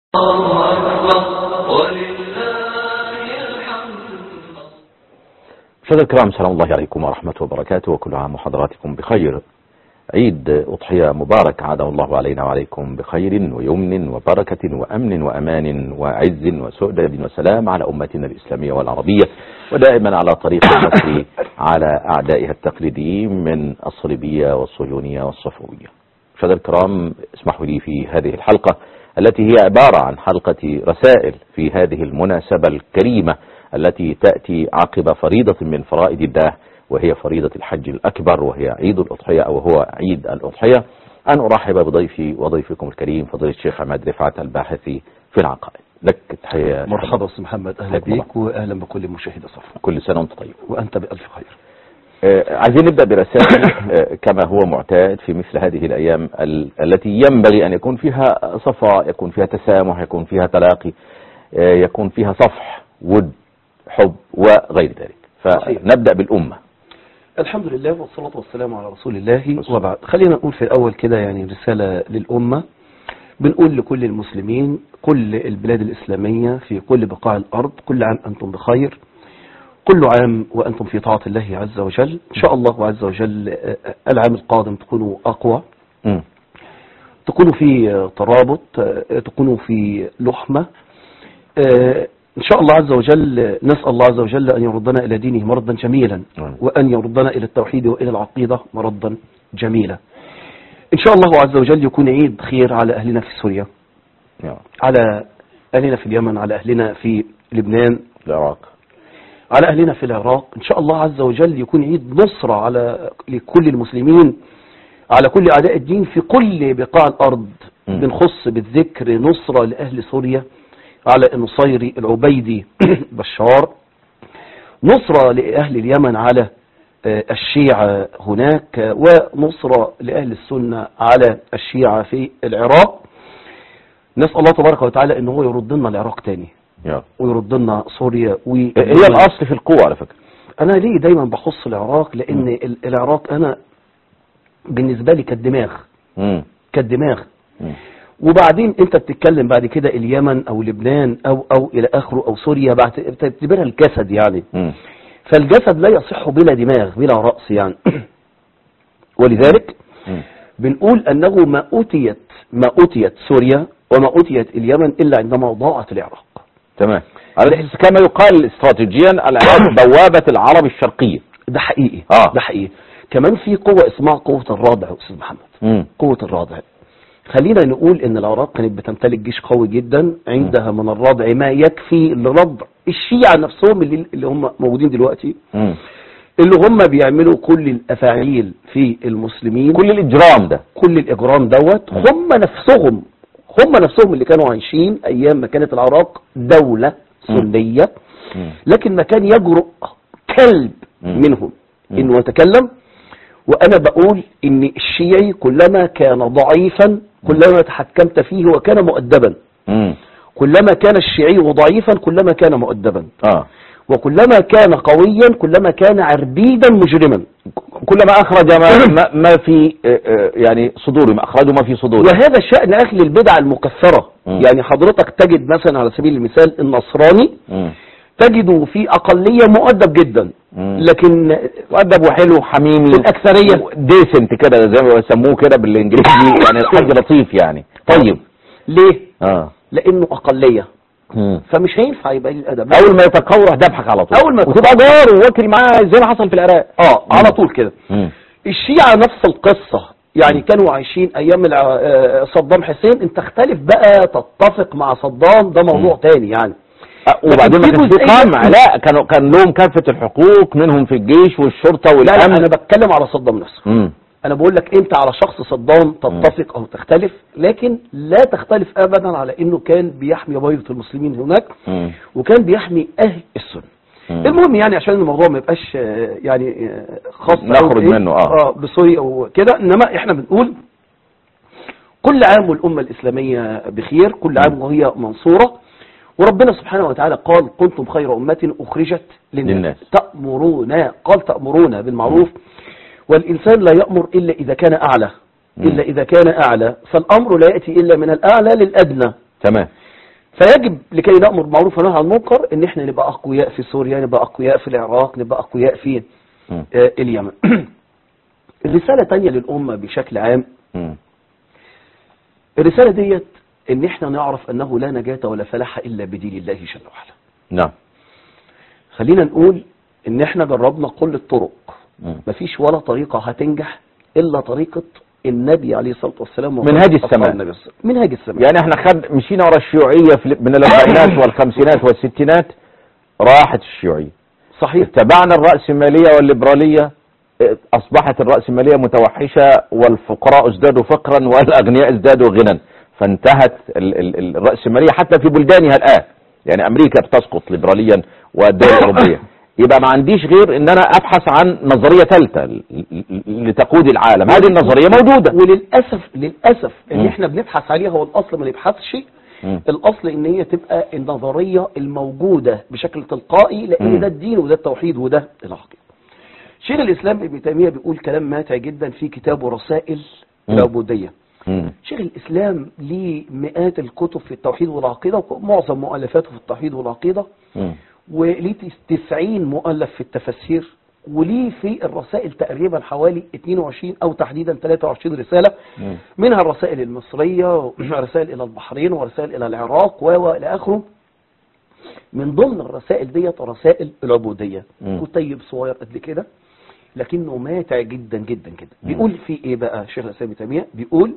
مشاهدينا الكرام سلام الله عليكم ورحمة وبركاته وكل عام وحضراتكم بخير عيد أضحية مبارك عاده الله علينا وعليكم بخير ويمن وبركة وأمن وأمان وعز وسؤدد وسلام على أمتنا الإسلامية والعربية ودائما على طريق النصر على أعدائها التقليديين من الصليبية والصهيونية والصفوية مشاهدينا الكرام اسمحوا لي في هذه الحلقة التي هي عبارة عن حلقة رسائل في هذه المناسبة الكريمة التي تأتي عقب فريضة من فرائض الله وهي فريضة الحج الأكبر وهي عيد الأضحية أو هو عيد الأضحية أن أرحب بضيفي وضيفكم الكريم فضيلة الشيخ عماد رفعت الباحث في العقائد لك تحية مرحبا استاذ محمد اهلا حياكم الله. بك واهلا بكل مشاهدي صفا كل سنة وانت طيب وانت بالف خير آه، عايزين نبدأ برسائل آه، كما هو معتاد في مثل هذه الأيام ال- التي ينبغي أن يكون فيها صفاء يكون فيها تسامح يكون فيها تلاقي آه، يكون فيها صفح ود حب وغير ذلك صحيح. فنبدأ بالأمة الحمد لله والصلاة والسلام على رسول الله وبعد خلينا نقول في الأول كده يعني رسالة للأمة بنقول لكل المسلمين كل البلاد الإسلامية في كل بقاع الأرض كل عام أنتم بخير كل عام وأنتم في طاعة الله عز وجل إن شاء الله عز وجل آه، آه، العام القادم تكونوا أقوى مم. تكونوا في آه، ترابط آه، تكونوا في لحمة آه، إن شاء الله عز وجل آه، نسأل الله عز وجل أن يردنا إلى دينه مردا جميلا نعم. وأن يردنا إلى التوحيد وإلى العقيدة مردا جميلا إن شاء الله عز وجل يكون عيد خير على أهلنا في سوريا يا على أهلنا في اليمن على أهلنا في لبنان العراق على أهلنا في العراق إن شاء الله عز وجل يكون عيد نصرة على لكل المسلمين على كل أعداء الدين في كل بقاع الأرض مم. بنخص بالذكر نصرة لأهل سوريا على النصيري العبيدي بشار نصرة لأهل اليمن على آه، الشيعة هناك آه، ونصرة لأهل السنة على الشيعة في العراق نسأل الله تبارك وتعالى ان هو يرد لنا العراق تاني يا ويرد لنا سوريا و... هي الأصل في القوة على فكرة انا ليه دايما بخص العراق لان ال- العراق انا بالنسبة لي كالدماغ مم. كالدماغ مم. وبعدين انت بتتكلم بعد كده اليمن او لبنان او او الى اخره او سوريا بعد بتعتبرها الجسد يعني مم. فالجسد لا يصح بلا دماغ بلا رأس يعني ولذلك مم. بنقول انه ما اوتيت ما اوتيت سوريا وما اوتيت اليمن الا عندما ضاعت العراق تمام على أساس كما يقال استراتيجيا العراق بوابة العرب الشرقية ده حقيقي آه. ده حقيقي كمان في قوة اسمها قوة الرادع يا استاذ محمد مم. قوة الرادع خلينا نقول ان العراق كانت بتمتلك جيش قوي جدا عندها من الرادع ما يكفي لرضع الشيعة نفسهم اللي, اللي هم موجودين دلوقتي مم. اللي هم بيعملوا كل الافاعيل في المسلمين كل الإجرام ده كل الاجرام دوت هم نفسهم هم نفسهم اللي كانوا عايشين ايام ما كانت العراق دولة سنية مم. لكن ما كان يجرؤ كلب مم. منهم مم. انه يتكلم وانا بقول ان الشيعي كلما كان ضعيفا كلما تحكمت فيه وكان مؤدبا مم. كلما كان الشيعي ضعيفا كلما كان مؤدبا اه وكلما كان قويا كلما كان عربيدا مجرما كلما أخرج ما, ما, ما في آه، آه، يعني صدوره ما أخرجه ما في صدوره وهذا شأن أهل البدع المكثرة مم. يعني حضرتك تجد مثلا على سبيل المثال النصراني مم. تجده في أقلية مؤدب جدا مم. لكن مؤدب وحلو وحميمي في الأكثرية. ديسنت كده زي ما بيسموه كده بالانجليزي يعني الحاج لطيف يعني طيب ليه؟ اه لأنه أقلية مم. فمش هينفع يبقى لي الأدب اول ما يتقورح ذبحك على طول أول ما وتبقى جار وواكل معاه زي ما حصل في العراق اه مم. على طول كده مم. الشيعة نفس القصة يعني كانوا عايشين ايام الع- آه، صدام حسين انت تختلف بقى تتفق مع صدام ده موضوع تاني يعني آه، وبعدين ما لكن في كانش في جزئية- قمع لا كانوا كان لهم كافة الحقوق منهم في الجيش والشرطة لا لا والامن انا بتكلم على صدام نفسه مم. انا بقول لك انت على شخص صدام تتفق او تختلف لكن لا تختلف ابدا على انه كان بيحمي بيضة المسلمين هناك مم. وكان بيحمي اهل السنة مم. المهم يعني عشان الموضوع ما يبقاش آه، يعني آه، خاص أوي نخرج بإيه؟ منه، آه. اه بسوريا وكده انما احنا بنقول كل عام والامه الاسلاميه بخير كل عام وهي منصوره وربنا سبحانه وتعالى قال كنتم خير امه اخرجت للناس, للناس. تامرون قال تامرون بالمعروف والانسان لا يامر الا اذا كان اعلى مم. الا اذا كان اعلى فالامر لا ياتي الا من الاعلى للادنى تمام فيجب لكي نأمر بالمعروف وننهى عن المنكر ان احنا نبقى اقوياء في سوريا نبقى اقوياء في العراق نبقى اقوياء في مم. آه، اليمن الرسالة تانية للأمة بشكل عام مم. الرسالة ديت ان احنا نعرف انه لا نجاة ولا فلاح الا بدين الله جل وعلا نعم خلينا نقول ان احنا جربنا كل الطرق مم. مفيش ولا طريقة هتنجح الا طريقة النبي عليه الصلاة والسلام منهاج وأصحاب السماء. النبي صلى الله عليه وسلم. منهاج السماء يعني احنا خد مشينا ورا الشيوعية في من الاربعينات والخمسينات والستينات راحت الشيوعية صحيح اتبعنا الرأسمالية والليبرالية اه، أصبحت الرأسمالية متوحشة والفقراء ازدادوا فقرا والأغنياء ازدادوا غنى فانتهت ال- ال- ال- الرأسمالية حتى في بلدانها الآن يعني أمريكا بتسقط ليبراليا والدول الأوروبية يبقى ما عنديش غير ان انا ابحث عن نظرية ثالثة ل- ل- لتقود العالم هذه النظرية موجودة وللأسف للأسف مم. اللي احنا بنبحث عليها هو الأصل ما نبحثش مم. الأصل إن هي تبقى النظرية الموجودة بشكل تلقائي مم. لأن ده الدين وده التوحيد وده العقيدة شيخ الإسلام ابن تيمية بيقول كلام ماتع جدا في كتابه رسائل مم. العبودية مم. شيخ الإسلام ليه مئات الكتب في التوحيد والعقيدة ومعظم مؤلفاته في التوحيد والعقيدة مم. وليه 90 مؤلف في التفسير وليه في الرسائل تقريبا حوالي 22 أو تحديدا 23 رسالة مم. منها الرسائل المصرية ورسائل إلى البحرين ورسائل إلى العراق و- وإلى آخره من ضمن الرسائل ديت رسائل العبودية مم. كتيب صغير قد كده لكنه ماتع جدا جدا جدا مم. بيقول في ايه بقى شيخ الاسلام ابن تيميه بيقول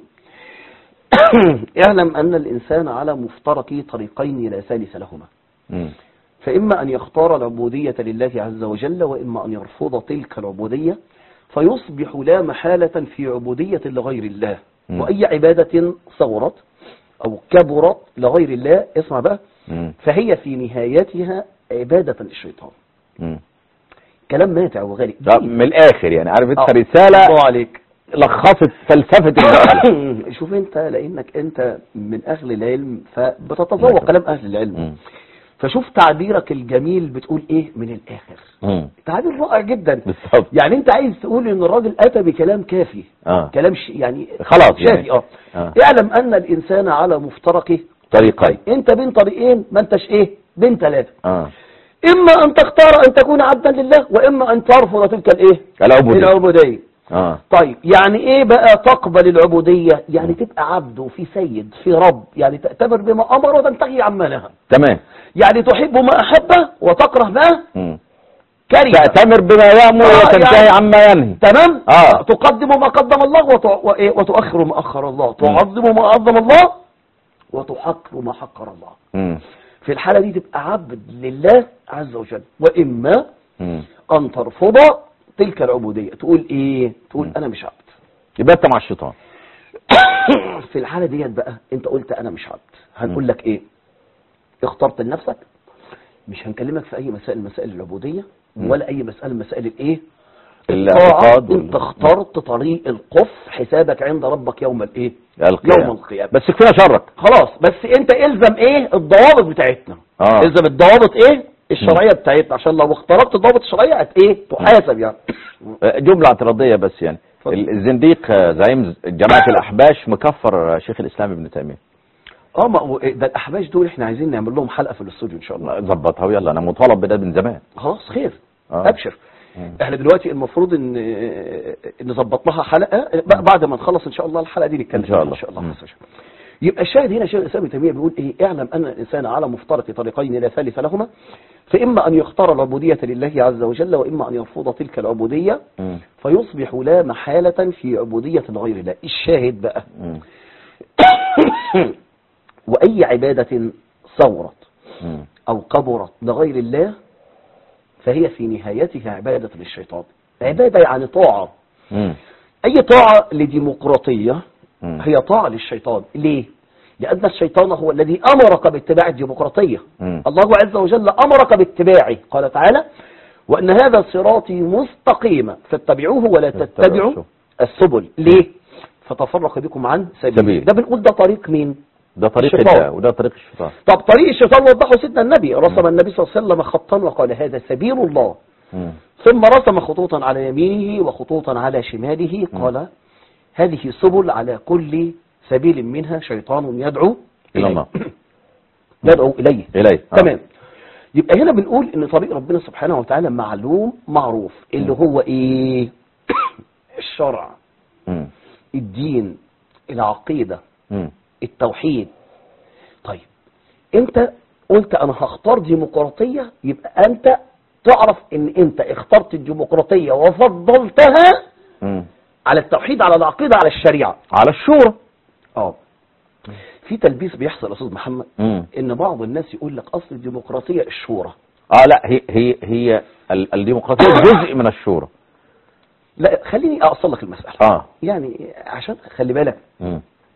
اعلم ان الانسان على مفترق طريقين لا ثالث لهما مم. فإما أن يختار العبودية لله عز وجل وإما أن يرفض تلك العبودية فيصبح لا محالة في عبودية لغير الله مم. وأي عبادة صغرت أو كبرت لغير الله اسمع بقى مم. فهي في نهايتها عبادة للشيطان مم. كلام ماتع وغالي ده من الآخر يعني عارف انت آه. رسالة الله عليك لخصت فلسفة المسألة شوف انت لانك انت من اهل العلم فبتتذوق كلام اهل العلم مم. فشوف تعبيرك الجميل بتقول ايه من الاخر مم. تعبير رائع جدا بالظبط يعني انت عايز تقول ان الراجل اتى بكلام كافي اه كلام ش... يعني خلاص شافي يعني. اه آه. اعلم ان الانسان على مفترق طريقين انت بين طريقين ما انتش ايه بين ثلاثه اه اما ان تختار ان تكون عبدا لله واما ان ترفض تلك الايه العبودية العبوديه اه طيب يعني ايه بقى تقبل العبوديه يعني تبقى عبد وفي سيد في رب يعني تأتمر بما امر وتنتهي عما نهى تمام يعني تحب ما احبه وتكره ما مم. كره تأتمر بما يأمر آه، وتنتهي يعني- عما ينهي تمام آه. تقدم ما قدم الله وت... وإيه؟ وتؤخر ما أخر الله تعظم ما عظم الله وتحقر ما حقر الله مم. في الحالة دي تبقى عبد لله عز وجل وإما مم. أن ترفض تلك العبودية تقول إيه تقول مم. أنا مش عبد يبقى انت مع الشيطان في الحالة ديت بقى أنت قلت أنا مش عبد هنقول مم. لك إيه اخترت لنفسك مش هنكلمك في أي مسائل مسائل العبودية مم. ولا أي مسألة مسائل الإيه الاعتقاد وال- انت اخترت طريق القف حسابك عند ربك يوم الايه القيامة. يوم القيامة بس كفايه شرك خلاص بس انت الزم ايه الضوابط بتاعتنا اه الزم الضوابط ايه الشرعية بتاعتنا عشان لو اخترقت الضوابط الشرعية هت ايه تحاسب يعني جملة اعتراضية بس يعني اتفضل. ال- الزنديق آه، زعيم جماعة الأحباش مكفر آه، شيخ الإسلام ابن تيمية اه ما هو ده الاحباش دول احنا عايزين نعمل لهم حلقة في الاستوديو ان شاء الله ظبطها ويلا أنا مطالب بده من زمان خلاص خير آه. ابشر مم. احنا دلوقتي المفروض ان نظبط لها حلقه ب- بعد ما نخلص ان شاء الله الحلقه دي نتكلم إن شاء فيها الله. ان شاء الله مم. عز وجل. يبقى الشاهد هنا شيخ الاسلام ابن تيميه بيقول ايه اعلم ان الانسان على مفترق طريقين لا ثالث لهما فاما ان يختار العبوديه لله عز وجل واما ان يرفض تلك العبوديه مم. فيصبح لا محاله في عبوديه لغير الله الشاهد بقى مم. واي عباده صورت مم. او كبرت لغير الله فهي في نهايتها عباده للشيطان عباده يعني طاعه مم. أي طاعة لديمقراطية مم. هي طاعة للشيطان ليه؟ لأن الشيطان هو الذي أمرك باتباع الديمقراطية مم. الله عز وجل أمرك باتباعه قال تعالى وأن هذا صراطي مستقيما فاتبعوه ولا تتبعوا السبل. السبل ليه؟ فتفرق بكم عن سبيل سبيل. ده بنقول ده طريق مين؟ ده طريق الشيطان. الله وده طريق الشيطان طب طريق الشيطان وضحه سيدنا النبي رسم النبي صلى الله عليه وسلم خطا وقال هذا سبيل الله مم. ثم رسم خطوطا على يمينه وخطوطا على شماله قال هذه سبل على كل سبيل منها شيطان يدعو إلى الله ندعو اليه اليه آه. تمام يبقى هنا بنقول ان طريق ربنا سبحانه وتعالى معلوم معروف اللي هو ايه الشرع مم. الدين العقيدة مم. التوحيد طيب انت قلت انا هختار ديمقراطية يبقى انت تعرف ان انت اخترت الديمقراطية وفضلتها مم. على التوحيد على العقيدة على الشريعة على الشورى اه في تلبيس بيحصل يا استاذ محمد مم. ان بعض الناس يقول لك اصل الديمقراطية الشورى اه لا هي هي هي ال- الديمقراطيه جزء من الشورى لا خليني اوصل لك المسألة اه يعني عشان خلي بالك مم.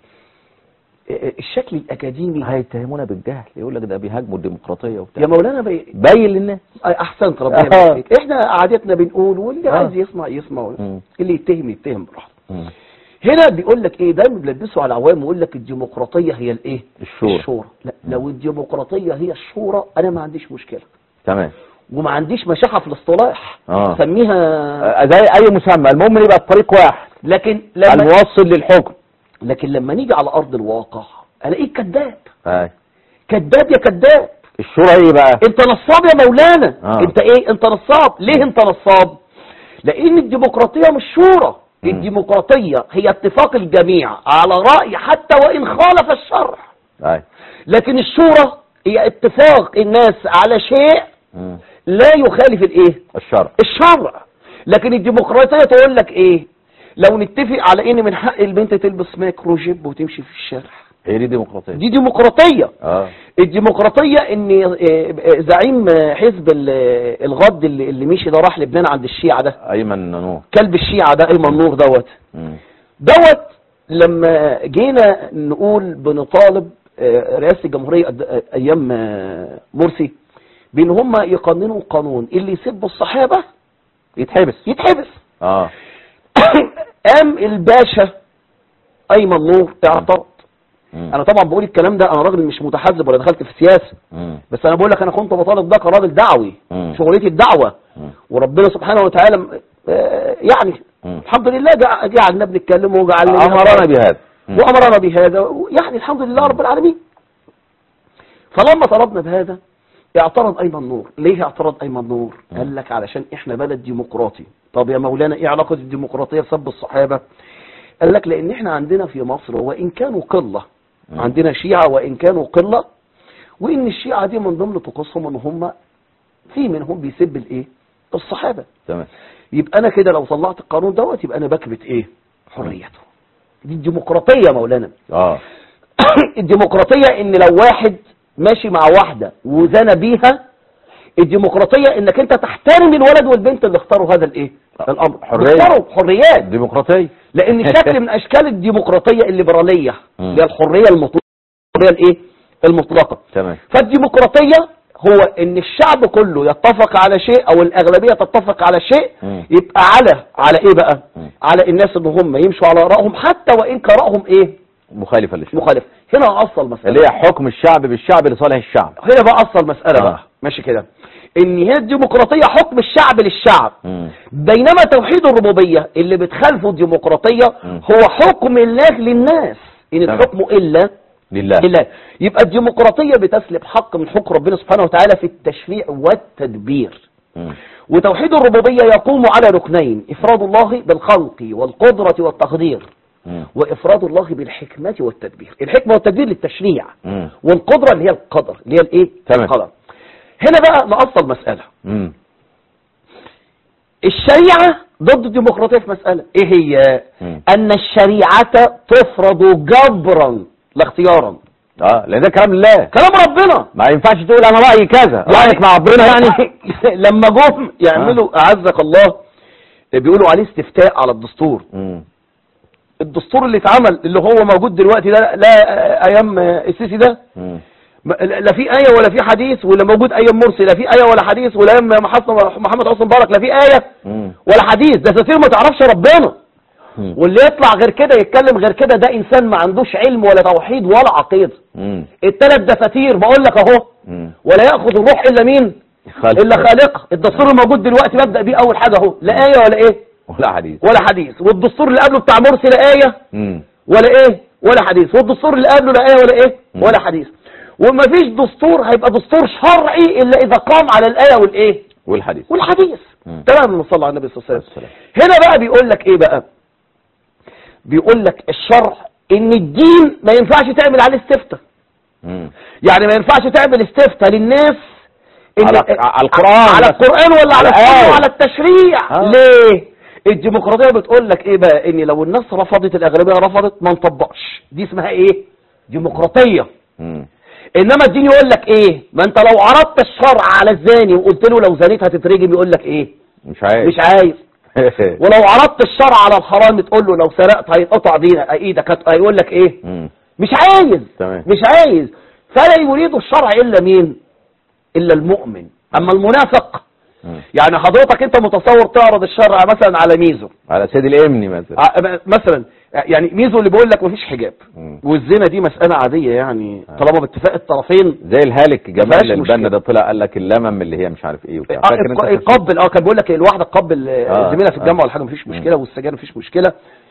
الشكل الاكاديمي هيتهمونا بالجهل يقول لك ده بيهاجموا الديمقراطيه وبتاع يا مولانا بي... باين للناس احسنت ربنا آه. يبارك فيك. احنا عادتنا بنقول واللي آه. عايز يسمع يسمع مم. اللي يتهم يتهم براحته مم. هنا بيقول لك ايه دايما بيلبسوا على العوام ويقول لك الديمقراطيه هي الايه الشورى. الشورى لا لو الديمقراطيه هي الشورى انا ما عنديش مشكله تمام وما عنديش مشاحه في الاصطلاح آه. سميها آه، زي اي مسمى المهم يبقى الطريق واحد لكن لما الموصل للحكم لكن لما نيجي على ارض الواقع الاقيك كذاب آه. كذاب يا كذاب الشورى ايه بقى انت نصاب يا مولانا آه. انت ايه انت نصاب ليه انت نصاب لان الديمقراطيه مش شورى مم. الديمقراطيه هي اتفاق الجميع على راي حتى وان خالف الشرع آه. لكن الشورى هي اتفاق الناس على شيء مم. لا يخالف الايه الشرع الشرع لكن الديمقراطيه تقول لك ايه لو نتفق على ان من حق البنت تلبس مايكرو جيب وتمشي في الشارع هي دي ديمقراطيه دي ديمقراطيه اه الديمقراطية ان آه، آه، زعيم آه، حزب ال- الغد اللي اللي مشي ده راح لبنان عند الشيعة ده ايمن نور كلب الشيعة ده ايمن نور دوت مم. دوت لما جينا نقول بنطالب آه، رئاسة الجمهورية قد- آه، ايام آه، مرسي بان هم يقننوا قانون اللي يسب الصحابة يتحبس يتحبس اه قام الباشا ايمن نور اعترض مم. انا طبعا بقول الكلام ده انا راجل مش متحزب ولا دخلت في السياسة مم. بس انا بقول لك انا كنت بطالب ده كراجل دعوي مم. شغلتي الدعوه مم. وربنا سبحانه وتعالى آه، يعني مم. الحمد لله جع- جعلنا بنتكلم وجعلنا امرنا بهذا مم. وامرنا بهذا يعني الحمد لله رب العالمين فلما طلبنا بهذا اعترض ايمن نور ليه اعترض ايمن نور مم. قال لك علشان احنا بلد ديمقراطي طب يا مولانا ايه علاقه الديمقراطيه بسب الصحابه قال لك لان احنا عندنا في مصر وان كانوا قله مم. عندنا شيعة وإن كانوا قلة وإن الشيعة دي من ضمن طقوسهم إن هم في منهم بيسب الإيه الصحابة تمام يبقى أنا كده لو طلعت القانون دوت يبقى أنا بكبت إيه حريته دي الديمقراطية يا مولانا اه الديمقراطية إن لو واحد ماشي مع واحدة وزنى بيها الديمقراطية إنك أنت تحترم الولد والبنت اللي اختاروا هذا الإيه الأمر حرية. بيختاروا حريات ديمقراطيه لان شكل من اشكال الديمقراطيه الليبراليه مم. اللي هي الحريه المطلقه الحريه الايه المطلقه تمام فالديمقراطيه هو ان الشعب كله يتفق على شيء او الاغلبيه تتفق على شيء مم. يبقى على على ايه بقى مم. على الناس ان هم يمشوا على ارائهم حتى وان كان رايهم ايه مخالفه للشرع مخالف هنا اصل مساله اللي هي حكم الشعب بالشعب لصالح الشعب هنا بقى اصل مساله آه. بقى ماشي كده ان هي الديمقراطيه حكم الشعب للشعب مم. بينما توحيد الربوبية اللي بتخالفه الديمقراطية مم. هو حكم الله للناس إن تمام. الحكم إلا لله لله يبقى الديمقراطية بتسلب حق من حكم ربنا سبحانه وتعالى في التشريع والتدبير مم. وتوحيد الربوبية يقوم على ركنين إفراد الله بالخلق والقدرة والتقدير مم. وإفراد الله بالحكمة والتدبير الحكمة والتدبير للتشريع مم. والقدرة اللي هي القدر اللي هي الإيه تمام. القدر هنا بقى نأصل مسألة مم. الشريعة ضد الديمقراطية في مسألة ايه هي مم. ان الشريعة تفرض جبرا لا اختيارا اه لان ده كلام الله كلام ربنا ما ينفعش تقول انا رايي كذا رايك مع ربنا يعني لما جم يعملوا اعزك الله بيقولوا عليه استفتاء على الدستور مم. الدستور اللي اتعمل اللي هو موجود دلوقتي ده لا ايام السيسي ده مم. ما- لا في آية ولا في حديث ولا موجود أيام مرسي لا في آية ولا حديث ولا أيام محسن- محمد حسن مبارك لا في آية مم. ولا حديث ده دساتير ما تعرفش ربنا مم. واللي يطلع غير كده يتكلم غير كده ده انسان ما عندوش علم ولا توحيد ولا عقيده مم. التلات دساتير بقول لك اهو مم. ولا ياخذ الروح الا مين خالق. الا خالقه الدستور الموجود دلوقتي ببدا بيه اول حاجه اهو لا ايه ولا ايه ولا حديث ولا حديث والدستور اللي قبله بتاع مرسي لا ايه مم. ولا ايه ولا حديث والدستور اللي قبله لا ايه ولا ايه مم. ولا حديث ومفيش دستور هيبقى دستور شرعي الا اذا قام على الايه والايه والحديث والحديث مم. تمام صلى على النبي صلى الله عليه وسلم السلام. هنا بقى بيقول لك ايه بقى بيقول لك الشرع ان الدين ما ينفعش تعمل عليه استفتاء مم. يعني ما ينفعش تعمل استفتاء للناس إن- على- على القرآن على بس. القرآن ولا على على السنة الآية. وعلى التشريع آه. ليه الديمقراطية بتقول لك ايه بقى ان لو الناس رفضت الاغلبية رفضت ما نطبقش دي اسمها ايه ديمقراطية مم. انما الدين يقول لك ايه ما انت لو عرضت الشرع على الزاني وقلت له لو زنيت هتترجم يقول لك ايه مش عايز مش عايز ولو عرضت الشرع على الحرام تقول له لو سرقت هيتقطع دينك ايدك هت- هيقول لك ايه مم. مش عايز تمام. مش عايز فلا يريد الشرع الا مين الا المؤمن اما المنافق مم. يعني حضرتك انت متصور تعرض الشرع مثلا على ميزو على سيد الامني مثلا ع- مثلا يعني ميزو اللي بيقول لك مفيش حجاب مم. والزنا دي مسألة عادية يعني طالما باتفاق الطرفين زي الهالك مفيهاش جمال البنا مشكلة. ده طلع قال لك اللمم اللي هي مش عارف ايه وبتاع آه، فاكر انت يق- القصة؟ يقبل اه كان بيقول لك الواحده تقبل آه، آه، زميلها في آه. الجامعه ولا حاجه مفيش مم. مشكله والسجاير مفيش مشكله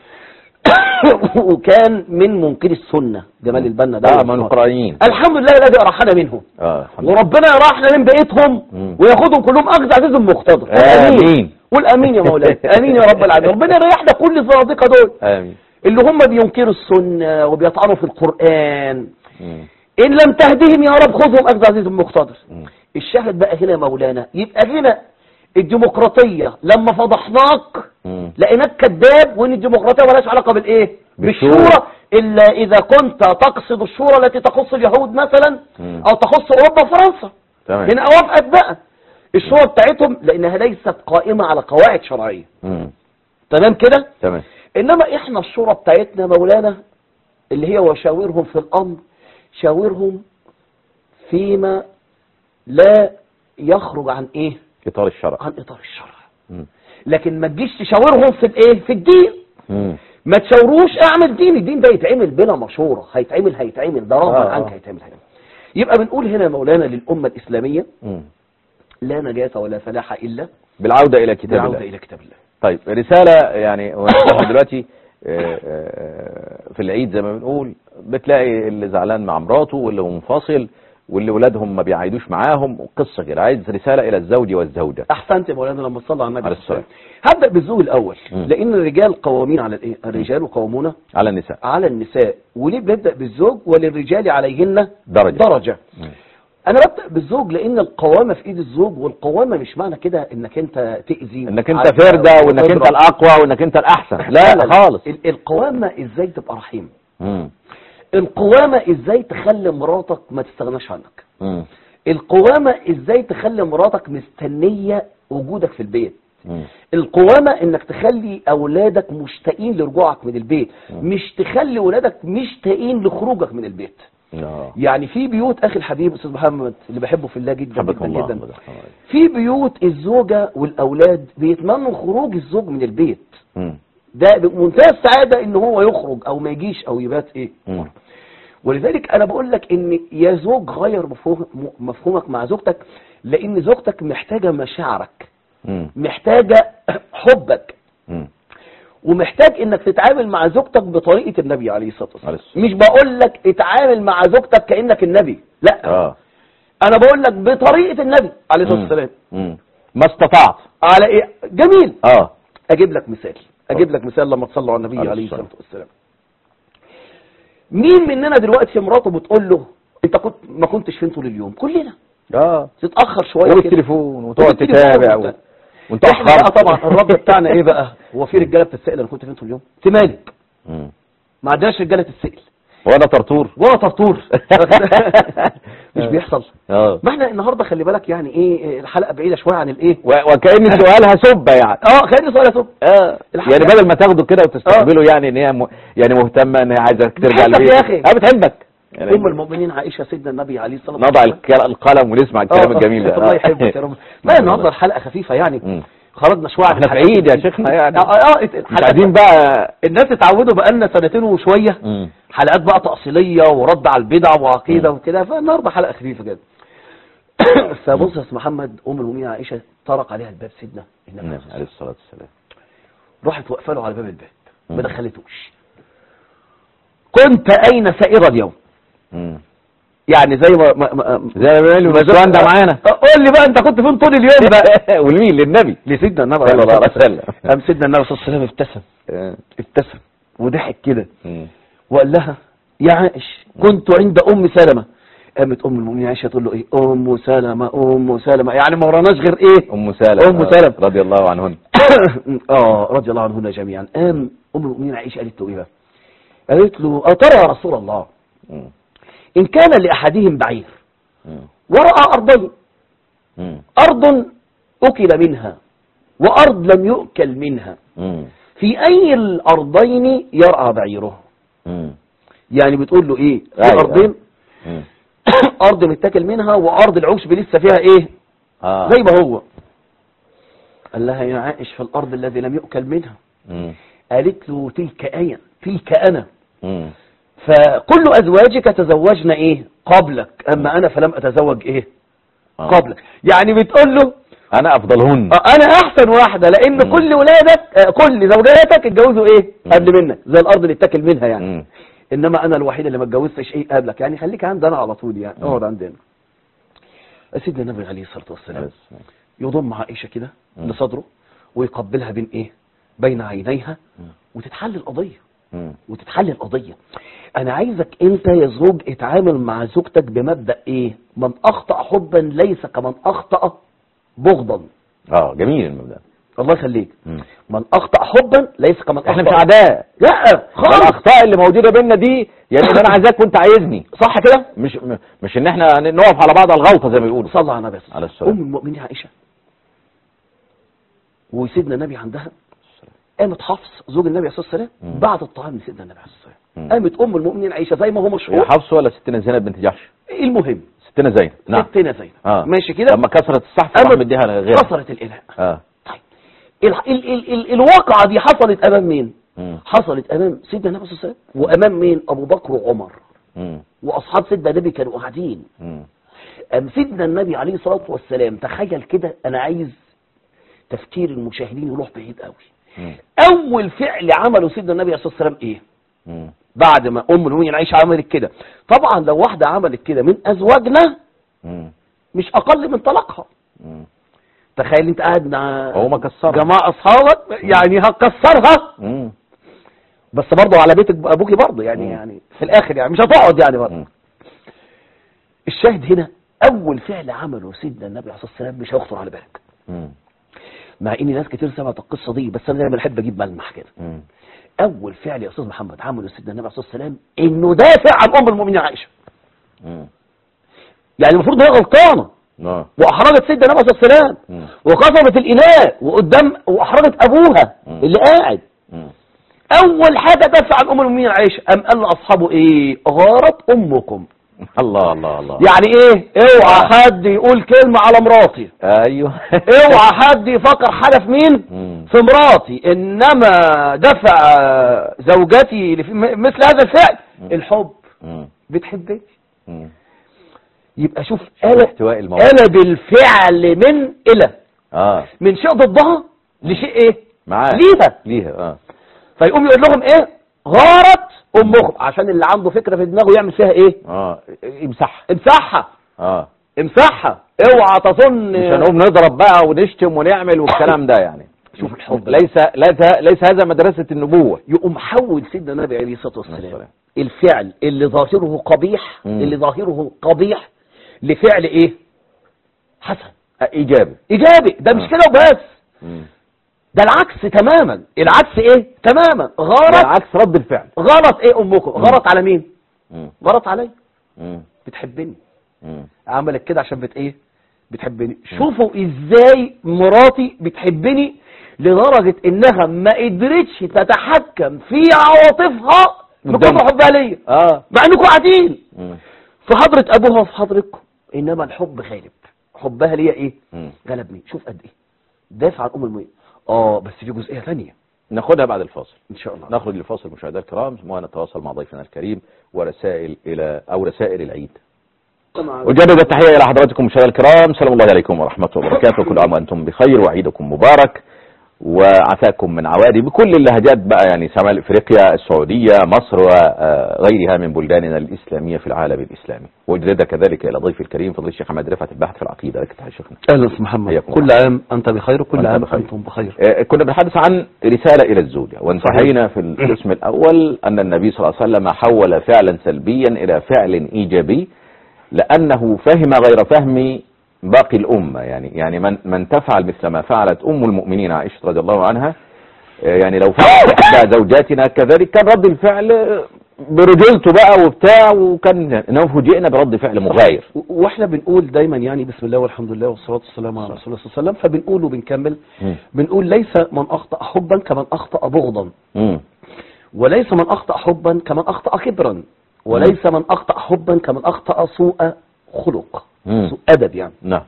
وكان من منكر السنه جمال مم. البنا ده اه من القرآنيين الحمد لله الذي ارحنا منهم اه الحمد لله. وربنا يرحنا من بقيتهم مم. وياخدهم كلهم اخذ عزيز مقتدر آمين. قول امين يا مولاي امين يا رب العالمين ربنا يريحنا كل الزنادقه دول امين اللي هم بينكروا السنه وبيطعنوا في القران مم. ان لم تهدهم يا رب خذهم اخذ عزيز مقتدر مم. الشاهد بقى هنا يا مولانا يبقى هنا الديمقراطية لما فضحناك مم. لقيناك كذاب وان الديمقراطية مالهاش علاقة بالايه بالشورى. بالشورى الا اذا كنت تقصد الشورى التي تخص اليهود مثلا مم. او تخص اوروبا وفرنسا تمام هنا اوافقك بقى الشورى بتاعتهم لانها ليست قائمة على قواعد شرعية مم. تمام كده تمام انما احنا الشورى بتاعتنا مولانا اللي هي وشاورهم في الامر شاورهم فيما لا يخرج عن ايه اطار الشرع عن اطار الشرع مم. لكن ما تجيش تشاورهم في الايه في الدين مم. ما تشاوروش اعمل دين الدين ده يتعمل بلا مشوره هيتعمل هيتعمل ده رغما آه، عنك آه. هيتعمل هيتعمل يبقى بنقول هنا يا مولانا للامه الاسلاميه مم. لا نجاة ولا فلاح الا بالعودة الى كتاب بالعوده الله الى كتاب الله طيب رسالة يعني ونحن دلوقتي آه، آه، في العيد زي ما بنقول بتلاقي اللي زعلان مع مراته واللي منفصل واللي ولادهم ما بيعيدوش معاهم وقصة كده عايز رسالة الى الزوج والزوجة احسنت يا مولانا لما تصلى على النبي عليه صلى الله عليه وسلم. هبدا بالزوج الاول مم. لان الرجال قوامين على الايه الرجال قوامون على النساء على النساء وليه بنبدا بالزوج وللرجال عليهن درجة درجه مم. انا ببدا بالزوج لان القوامه في ايد الزوج والقوامه مش معنى كده انك انت تاذي انك انت وتعدى فردة وانك انت وتضرب. الاقوى وانك انت الاحسن لا لا خالص ال- القوامه ازاي تبقى رحيم مم. القوامه ازاي تخلي مراتك ما تستغناش عنك مم. القوامه ازاي تخلي مراتك مستنيه وجودك في البيت مم. القوامة انك تخلي اولادك مشتاقين لرجوعك من البيت مم. مش تخلي ولادك مشتاقين لخروجك من البيت آه. يعني في بيوت اخي الحبيب استاذ محمد اللي بحبه في الله جدا حبك جدا الله جدا الله يرحمه. في بيوت الزوجة والاولاد بيتمنوا خروج الزوج من البيت مم. ده بمنتهى السعادة ان هو يخرج او ما يجيش او يبات ايه مم. ولذلك انا بقول لك ان يا زوج غير مفهوم مفهومك مع زوجتك لان زوجتك محتاجة مشاعرك مم. محتاجة حبك مم. ومحتاج انك تتعامل مع زوجتك بطريقة النبي عليه الصلاة والسلام عليه الصلاة مش بقول لك اتعامل مع زوجتك كأنك النبي لا اه انا بقول لك بطريقة النبي عليه الصلاة مم. والسلام مم. ما استطعت على ايه جميل اه اجيب لك مثال اجيب لك مثال لما تصلوا على النبي عليه عليه الصلاة الصلاة والسلام مين مننا دلوقتي مراته بتقول له انت كنت ما كنتش فين طول اليوم كلنا اه تتأخر شوية كده والتليفون وتقعد والتليفون تتابع وبتاع. و... وانت احنا بقى اخرت طبعا الرد بتاعنا ايه بقى هو في رجاله بتتسال انا كنت فين طول اليوم انت مالك مم. ما عندناش رجاله تتسال وانا طرطور ولا طرطور مش بيحصل اه ما احنا النهارده خلي بالك يعني ايه الحلقه بعيده شويه عن الايه و... وكأن سؤالها سبة يعني اه خليني سؤال يا سب اه الحقيقة- يعني بدل ما تاخده كده وتستقبله يعني ان هي م... يعني مهتمه ان هي عايزه ترجع بتحبك البيت يا أخي. اه بتحبك يعني ام المؤمنين عائشه سيدنا النبي عليه الصلاه نضع الك- القلم ونسمع الكلام آه، الجميل ده الله آه. يحبك يا رب ما النهارده الحلقه خفيفه يعني مم. خرجنا شويه عن احنا في الحلقات عيد يا دي. شيخنا يعني اه اه مش الحلقات- عايزين بقى الناس اتعودوا بقالنا سنتين وشويه مم. حلقات بقى تأصيلية ورد على البدع وعقيدة مم. وكده فالنهارده حلقة خفيفة كده فبص يا أستاذ محمد أم المؤمنين عائشة طرق عليها الباب سيدنا النبي النبي عليه الصلاه والسلام راحت واقفة له على باب الباب مم. ما دخلتوش كنت أين سائر اليوم مم. يعني زي ما, ما, ما زي ما بيقول النسوان ده معانا قول لي بقى انت كنت فين طول اليوم بقى والمين للنبي لسيدنا النبي صلى الله عليه وسلم. قام سيدنا النبي صلى الله عليه وسلم ابتسم آه. ابتسم وضحك كده مم. وقال لها يا عائش كنت عند ام سلمة قامت ام المؤمنين عائشة تقول له ايه ام سلمة ام سلمة يعني ما وراناش غير ايه ام سالم أم سلم. رضي الله عنهن اه رضي الله عنهن جميعا قام ام المؤمنين عائشة قالت له ايه بقى قالت له أترى يا رسول الله مم. إن كان لأحدهم بعير مم. ورأى أرضين مم. أرض أكل منها وأرض لم يؤكل منها مم. في أي الأرضين يرأى بعيره مم. يعني بتقول له إيه في أيوة. أرضين مم. أرض متاكل منها وأرض العشب لسه فيها إيه اه زي ما هو قال لها يا عائش في الأرض الذي لم يؤكل منها مم. قالت له تلك أيا تلك أنا مم. فكل أزواجك تزوجن إيه قبلك أما أنا فلم أتزوج إيه آه. قبلك يعني بتقول له انا افضلهن آه، انا احسن واحده لان مم. كل ولادك آه، كل زوجاتك اتجوزوا ايه مم. قبل منك زي الارض اللي اتاكل منها يعني مم. انما انا الوحيده اللي ما اتجوزتش ايه قبلك يعني خليك عندنا على طول يعني مم. اقعد عندنا سيدنا النبي عليه الصلاه والسلام بس. يضم عائشه كده مم. لصدره ويقبلها بين ايه بين عينيها مم. وتتحل القضيه مم. وتتحل القضيه انا عايزك انت يا زوج اتعامل مع زوجتك بمبدا ايه من اخطا حبا ليس كمن اخطا بغضا اه جميل المبدا الله يخليك مم. من اخطا حبا ليس كمن اخطا احنا مش اعداء لا خالص الاخطاء اللي موجوده بيننا دي يعني ان انا عايزاك وانت عايزني صح كده مش م- مش ان احنا نقف على بعض الغلطه زي ما بيقولوا صلى على النبي عليه السلام. ام المؤمنين عائشه وسيدنا النبي عندها قامت حفص زوج النبي عليه الصلاه والسلام مم. بعد الطعام لسيدنا النبي عليه الصلاه مم. والسلام قامت ام المؤمنين عائشه زي ما هو هي مشهور حفص ولا ستنا زينب بنت جحش المهم ستنا زينب نعم ستنا زينب اه ماشي كده لما كسرت الصحف قامت راح مديها غيرها كسرت الاناء اه طيب ال ال ال ال الواقعه دي حصلت امام مين مم. حصلت امام سيدنا النبي صلى الله عليه وسلم وامام مين ابو بكر وعمر مم. واصحاب سيدنا النبي كانوا قاعدين مم. أم سيدنا النبي عليه الصلاة والسلام تخيل كده أنا عايز تفكير المشاهدين يروح بعيد قوي مم. أول فعل عمله سيدنا النبي عليه الصلاة والسلام إيه مم. بعد ما أم المؤمنين عائشة عملت كده طبعا لو واحدة عملت كده من أزواجنا مم. مش أقل من طلاقها مم. تخيل أنت قاعد مع هو ما كسرها. جماعة أصحابك يعني هتكسرها مم. بس برضه على بيت أبوكي برضه يعني مم. يعني في الآخر يعني مش هتقعد يعني برضه مم. الشاهد هنا أول فعل عمله سيدنا النبي عليه الصلاة والسلام مش هيخطر على بالك مم. مع ان ناس كتير سمعت القصه دي بس انا دايما بحب اجيب ملمح كده مم. اول فعل يا استاذ محمد عمله سيدنا النبي عليه الصلاه والسلام انه دافع عن ام المؤمنين عائشه مم. يعني المفروض ان هي غلطانه اه واحرجت سيدنا النبي عليه الصلاه والسلام مم. وكسرت الاناء وقدام واحرجت ابوها مم. اللي قاعد مم. اول حاجه دافع عن ام المؤمنين عائشه قام قال لاصحابه ايه غارت امكم الله الله الله يعني ايه اوعى حد يقول كلمه على مراتي ايوه اوعى حد يفكر حاجه في مين مم. في مراتي انما دفع زوجتي لف- م- مثل هذا الفعل مم. الحب مم. بتحبني مم. يبقى شوف قلب احتواء الموضوع قلب الفعل من الى اه من شيء ضدها لشيء ايه معاه ليها ليها اه فيقوم يقول لهم ايه غارت امكم عشان اللي عنده فكره في دماغه يعمل فيها ايه اه امسحها امسحها اه امسحها اوعى تظن مش هنقوم نضرب بقى ونشتم ونعمل والكلام ده يعني شوف الحب ليس ليس ليس هذا مدرسة النبوة يقوم حول سيدنا النبي عليه الصلاه والسلام والسلام. الفعل اللي ظاهره قبيح مم. اللي ظاهره قبيح لفعل ايه حسن إيجابي ايجابي ده مش آه. كده وبس مم. ده العكس تماما العكس ايه تماما غلط عكس رد الفعل غلط ايه امكم غلط على مين مم. غلط علي مم. بتحبني مم. عملت كده عشان بت ايه بتحبني شوفوا ازاي مراتي بتحبني لدرجة انها ما قدرتش تتحكم في عواطفها من قدامك. كتر حبها ليا اه مع انكم قاعدين مم. في حضرة ابوها وفي حضرتكم انما الحب غالب حبها ليا ايه مم. غلبني شوف قد ايه دافع عن ام المؤمنين اه بس في جزئية ثانية ناخدها بعد الفاصل ان شاء الله نخرج لفاصل مشاهدينا الكرام ونتواصل مع ضيفنا الكريم ورسائل الى او رسائل العيد أجدد التحية إلى حضراتكم مشاهدينا الكرام سلام الله عليكم ورحمة الله وبركاته كل عام وأنتم بخير وعيدكم مبارك وعساكم من عوادي بكل اللهجات بقى يعني شمال افريقيا السعوديه مصر وغيرها من بلداننا الاسلاميه في العالم الاسلامي واجدد كذلك الى ضيفي الكريم فضيل الشيخ محمد رفعت الباحث في العقيده لك تحية شيخنا اهلا استاذ محمد حياكم كل الله. عام انت بخير وكل وأنت عام بخير. انتم بخير آه، كنا بنتحدث عن رسالة إلى الزوجة وانتهينا في القسم الأول أن النبي صلى الله عليه وسلم حول فعلا سلبيا إلى فعل إيجابي لأنه فهم غير فهم باقي الأمة يعني يعني من من تفعل مثل ما فعلت أم المؤمنين عائشة رضي الله عنها آه، يعني لو فعلت إحدى زوجاتنا كذلك كان رد الفعل آه، برجولته بقى وبتاع وكان إنه فوجئنا برد فعل مغاير و- واحنا بنقول دايما يعني بسم الله والحمد لله والصلاه والسلام على رسول الله صلى الله عليه وسلم فبنقول وبنكمل مم. بنقول ليس من اخطا حبا كمن اخطا بغضا مم. وليس من اخطا حبا كمن اخطا كبرا وليس من اخطا حبا كمن اخطا سوء خلق مم. سوء ادب يعني نعم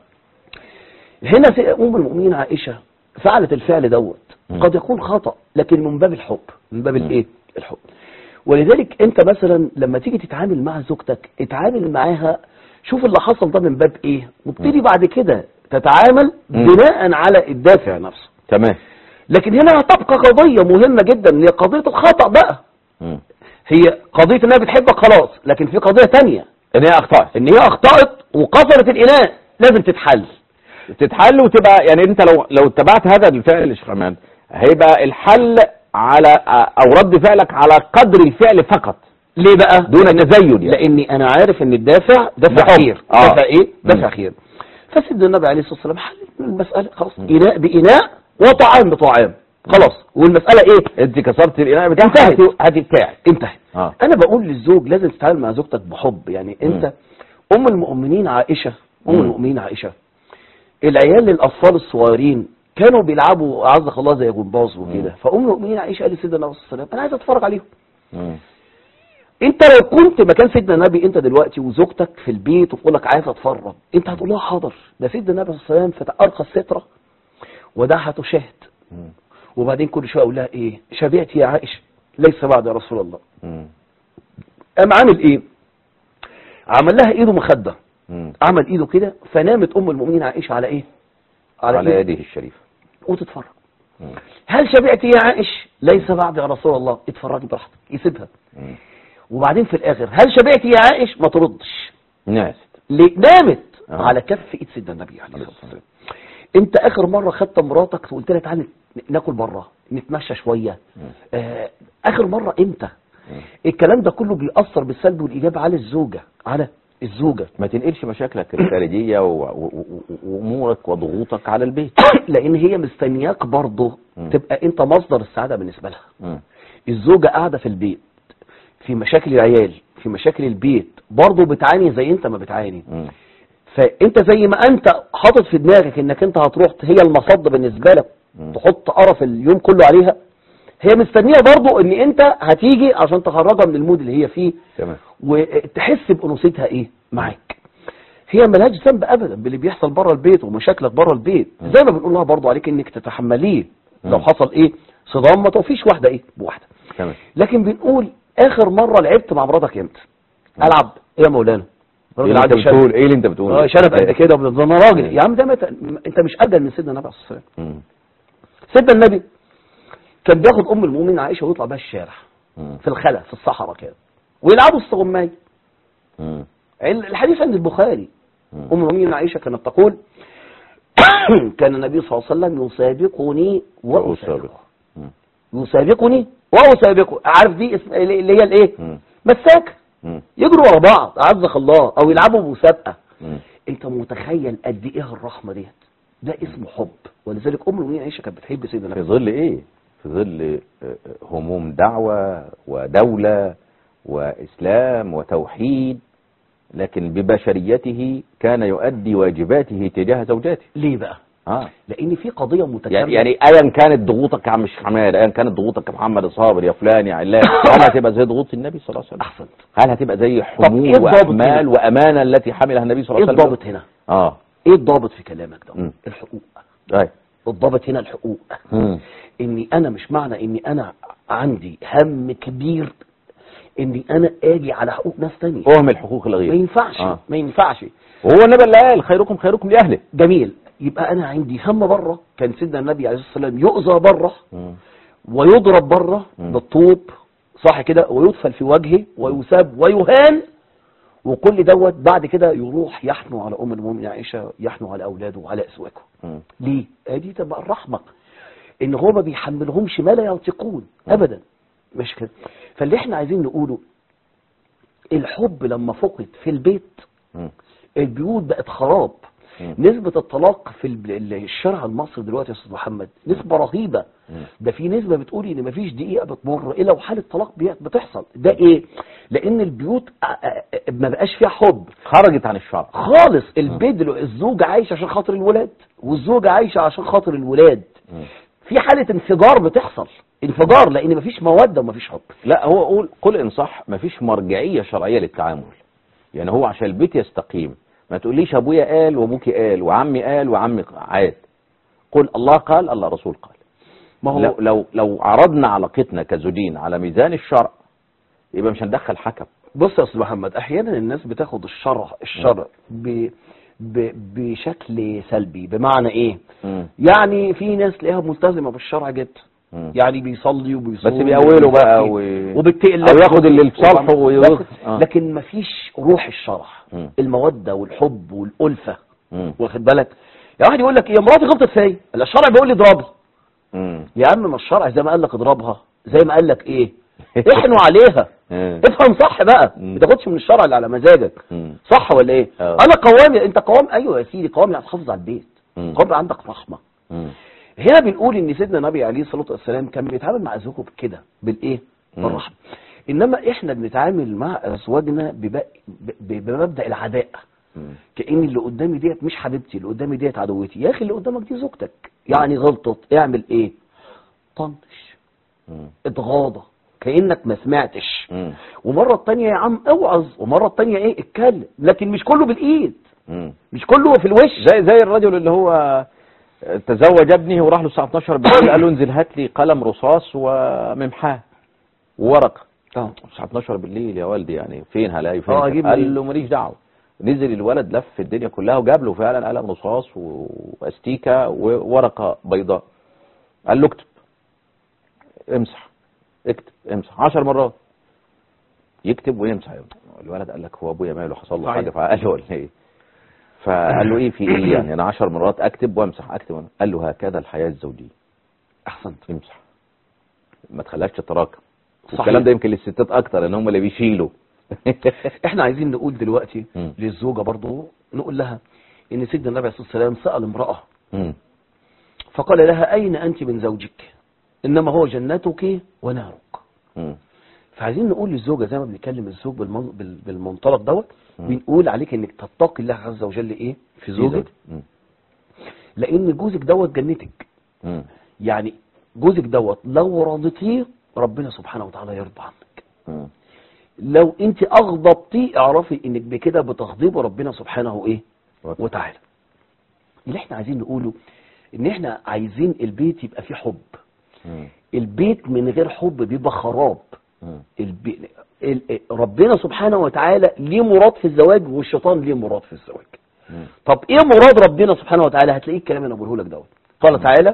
هنا في ام المؤمنين عائشه فعلت الفعل دوت مم. قد يكون خطا لكن من باب الحب من باب مم. الايه الحب ولذلك انت مثلا لما تيجي تتعامل مع زوجتك اتعامل معاها شوف اللي حصل ده من باب ايه وابتدي بعد كده تتعامل مم. بناء على الدافع نفسه تمام لكن هنا هتبقى قضية مهمة جدا اللي هي قضية الخطأ بقى مم. هي قضية انها بتحبك خلاص لكن في قضية تانية إن هي أخطأت ان هي اخطأت وكسرت الاناء لازم تتحل تتحل وتبقى يعني انت لو لو اتبعت هذا الفعل يا شيخ عماد هيبقى الحل على او رد فعلك على قدر الفعل فقط ليه بقى دون تزين يعني لاني انا عارف ان الدافع دافع ده حب. خير آه. دافع ايه دافع مم. خير فسيدنا النبي عليه الصلاه والسلام حل المساله خلاص مم. اناء باناء وطعام بطعام خلاص والمساله ايه انت كسرت الاناء بتاعك انتهت. هاتي- هاتي بتاعك انتهت اه انا بقول للزوج لازم تتعامل مع زوجتك بحب يعني انت ام المؤمنين عائشه ام مم. المؤمنين عائشه العيال الاطفال الصغيرين كانوا بيلعبوا اعزك الله زي جمباز وكده مم. فام المؤمنين عائشه قالت لسيدنا النبي صلى الله عليه وسلم انا عايز اتفرج عليهم مم. انت لو كنت مكان سيدنا النبي انت دلوقتي وزوجتك في البيت وتقول لك عايز اتفرج انت هتقول لها حاضر ده سيدنا النبي صلى الله عليه وسلم فتح ارقى الستره ودعها تشاهد مم. وبعدين كل شويه اقول لها ايه شبعت يا عائشه ليس بعد يا رسول الله مم. قام عامل ايه عمل لها ايده مخده مم. عمل ايده كده فنامت ام المؤمنين عائشه على ايه على إيه؟ يده الشريفه وتتفرج مم. هل شبعت يا عائش ليس بعد يا رسول الله اتفرجي براحتك يسيبها مم. وبعدين في الاخر هل شبعت يا عائش ما تردش نعست ليه نامت آه. على كف ايد سيدنا النبي عليه الصلاه والسلام انت اخر مره خدت مراتك وقلت لها تعالى ناكل بره نتمشى شويه مم. آه اخر مره امتى مم. الكلام ده كله بيأثر بالسلب والايجاب على الزوجه على الزوجه ما تنقلش مشاكلك الخارجيه و- و- و- وامورك وضغوطك على البيت لان هي مستنياك برضه مم. تبقى انت مصدر السعاده بالنسبه لها مم. الزوجه قاعده في البيت في مشاكل العيال في مشاكل البيت برضه بتعاني زي انت ما بتعاني مم. فانت زي ما انت حاطط في دماغك انك انت هتروح هي المصد بالنسبه لك مم. تحط قرف اليوم كله عليها هي مستنيه برضه ان انت هتيجي عشان تخرجها من المود اللي هي فيه تمام وتحس بانوثتها ايه معاك هي ملهاش ذنب ابدا باللي بيحصل بره البيت ومشاكلك بره البيت مم. زي ما بنقول لها برضه عليك انك تتحمليه لو مم. حصل ايه صدام ما توفيش واحده ايه بواحده تمام لكن بنقول اخر مره لعبت مع مراتك امتى العب ايه يا مولانا ايه اللي راجل انت عندي شنب بتقول ايه اللي انت بتقوله اه شنب قد كده وبنت- انا راجل يا عم ده مت... انت مش اجل من سيدنا النبي عليه الصلاه والسلام مم. سيدنا النبي كان بياخد ام المؤمنين عائشه ويطلع بها الشارع مم. في الخلا في الصحراء كده ويلعبوا الصغمايه مم. الحديث عند البخاري مم. ام المؤمنين عائشه كانت تقول كان النبي صلى الله عليه وسلم يسابقني وأسابقه. واسابقه مم. يسابقني واسابقه عارف دي اسم اللي هي الايه مم. مساك مم. يجروا ورا بعض اعزك الله او يلعبوا مسابقه مم. انت متخيل قد ايه الرحمه ديت ده اسمه حب ولذلك ام المؤمنين عائشه كانت بتحب سيدنا في النبي ظل ايه في ظل آه، هموم دعوة ودولة وإسلام وتوحيد لكن ببشريته كان يؤدي واجباته تجاه زوجاته ليه بقى آه. لان في قضيه متكامله يعني يعني ايا كانت ضغوطك يا عم الشيخ حماد ايا كانت ضغوطك يا محمد صابر يا فلان يا علان هل هتبقى زي ضغوط النبي صلى الله عليه وسلم احسنت هل هتبقى زي إيه حمول الضابط واحمال هنا؟ وامانه التي حملها النبي صلى ايه الله عليه وسلم الضابط هنا اه ايه الضابط في كلامك ده مم. الحقوق اي الضابط هنا الحقوق مم. اني انا مش معنى اني انا عندي هم كبير اني انا اجي على حقوق ناس تانية فهم الحقوق ما الغير ينفعش آه. ما ينفعش وهو النبي اللي قال خيركم خيركم لاهله جميل يبقى انا عندي هم بره كان سيدنا النبي عليه الصلاه والسلام يؤذى بره مم. ويضرب بره مم. بالطوب صح كده ويدفل في وجهه ويساب ويهان وكل دوت بعد كده يروح يحنو على ام المؤمنين عائشه يحنو على اولاده وعلى ازواجه مم. ليه؟ ادي تبقى الرحمه ان هو ما بيحملهمش ما لا ينطقون ابدا مش كده فاللي احنا عايزين نقوله الحب لما فقد في البيت مم. البيوت بقت خراب مم. نسبة الطلاق في ال- ال- الشارع المصري دلوقتي يا استاذ محمد نسبة رهيبة مم. ده في نسبة بتقول ان مفيش دقيقة بتمر الا وحالة طلاق بي- بتحصل ده ايه لان البيوت آه، آه، آه، ما بقاش فيها حب خرجت عن الشرع خالص البيت دلوقتي الزوج عايش عشان خاطر الولاد والزوجة عايشة عشان خاطر الولاد مم. في حالة انفجار بتحصل انفجار لان مفيش مودة ومفيش حب لا هو قول قل ان صح مفيش مرجعيه شرعيه للتعامل يعني هو عشان البيت يستقيم ما تقوليش ابويا قال وابوكي قال وعمي قال وعمي عاد قل الله قال الله رسول قال ما هو لو لو لو عرضنا علاقتنا كزوجين على ميزان الشرع يبقى مش هندخل حكم بص يا استاذ محمد احيانا الناس بتاخد الشرع الشرع ب... ب... بشكل سلبي بمعنى ايه مم. يعني في ناس تلاقيها ملتزمه بالشرع جدا مم. يعني بيصلي وبيصوم بس بيأولوا بقى وبيزكي و... وبالتقل او ياخد اللي لصالحه وياخد آه. لكن مفيش روح الشرع مم. الموده والحب والالفه مم. واخد بالك يا واحد يقول لك يا مراتي غلطت فيا لا الشرع بيقول لي اضربها مم. يا عم ما الشرع زي ما قال لك اضربها زي ما قال لك ايه احنوا عليها آه. افهم صح بقى مم. ما تاخدش من الشرع اللي على مزاجك مم. صح ولا ايه آه. انا قوام انت قوام ايوه يا سيدي قوام يعني تحافظ على البيت مم. قوام عندك رحمه مم. هنا بنقول ان سيدنا النبي عليه الصلاه والسلام كان بيتعامل مع ازواجه بكده بالايه مم. بالرحمه انما احنا بنتعامل مع ازواجنا بب- ب- بمبدا العداء مم. كأن اللي قدامي ديت مش حبيبتي اللي قدامي ديت عدوتي يا اخي اللي قدامك دي زوجتك يعني غلطت اعمل ايه طنش مم. اتغاضى كأنك ما سمعتش مم. ومرة التانية يا عم اوعظ ومرة التانية ايه اتكلم لكن مش كله بالايد مم. مش كله في الوش زي زي الرجل اللي هو تزوج ابنه وراح له الساعه 12 بالليل قال له انزل هات لي قلم رصاص وممحاه وورقه اه الساعه 12 بالليل يا والدي يعني فين هلاقي فين اه، اجيب قال منين؟ له ماليش دعوه نزل الولد لف الدنيا كلها وجاب له فعلا قلم رصاص واستيكه وورقه بيضاء قال له اكتب امسح اكتب امسح 10 مرات يكتب ويمسح الولد قال لك هو ابويا ماله حصل له صحيح. حاجه فقال له ولا ايه فقال له ايه في ايه يعني انا 10 مرات اكتب وامسح اكتب وأمسح. قال له هكذا الحياه الزوجيه احسنت امسح ما تخليهاش تتراكم صحيح. والكلام ده يمكن للستات اكتر لان هم اللي بيشيلوا احنا عايزين نقول دلوقتي مم. للزوجة برضو نقول لها ان سيدنا النبي عليه الصلاة والسلام سأل امرأة مم. فقال لها اين انت من زوجك انما هو جنتك ونارك مم. فعايزين نقول للزوجة زي ما بنتكلم الزوج بالمن- بال- بالمنطلق دوت مم. بنقول عليك انك تتقي الله عز وجل ايه في زوجك مم. لان جوزك دوت جنتك مم. يعني جوزك دوت لو رضيتيه ربنا سبحانه وتعالى يرضى عنك مم. لو انت اغضبتيه اعرفي انك بكده بتغضبي ربنا سبحانه ايه وتعالى. وتعالى اللي احنا عايزين نقوله ان احنا عايزين البيت يبقى فيه حب مم. البيت من غير حب بيبقى خراب مم. البي... ال... ربنا سبحانه وتعالى ليه مراد في الزواج والشيطان ليه مراد في الزواج مم. طب ايه مراد ربنا سبحانه وتعالى هتلاقيه الكلام اللي أنا بقوله لك دوت قال تعالى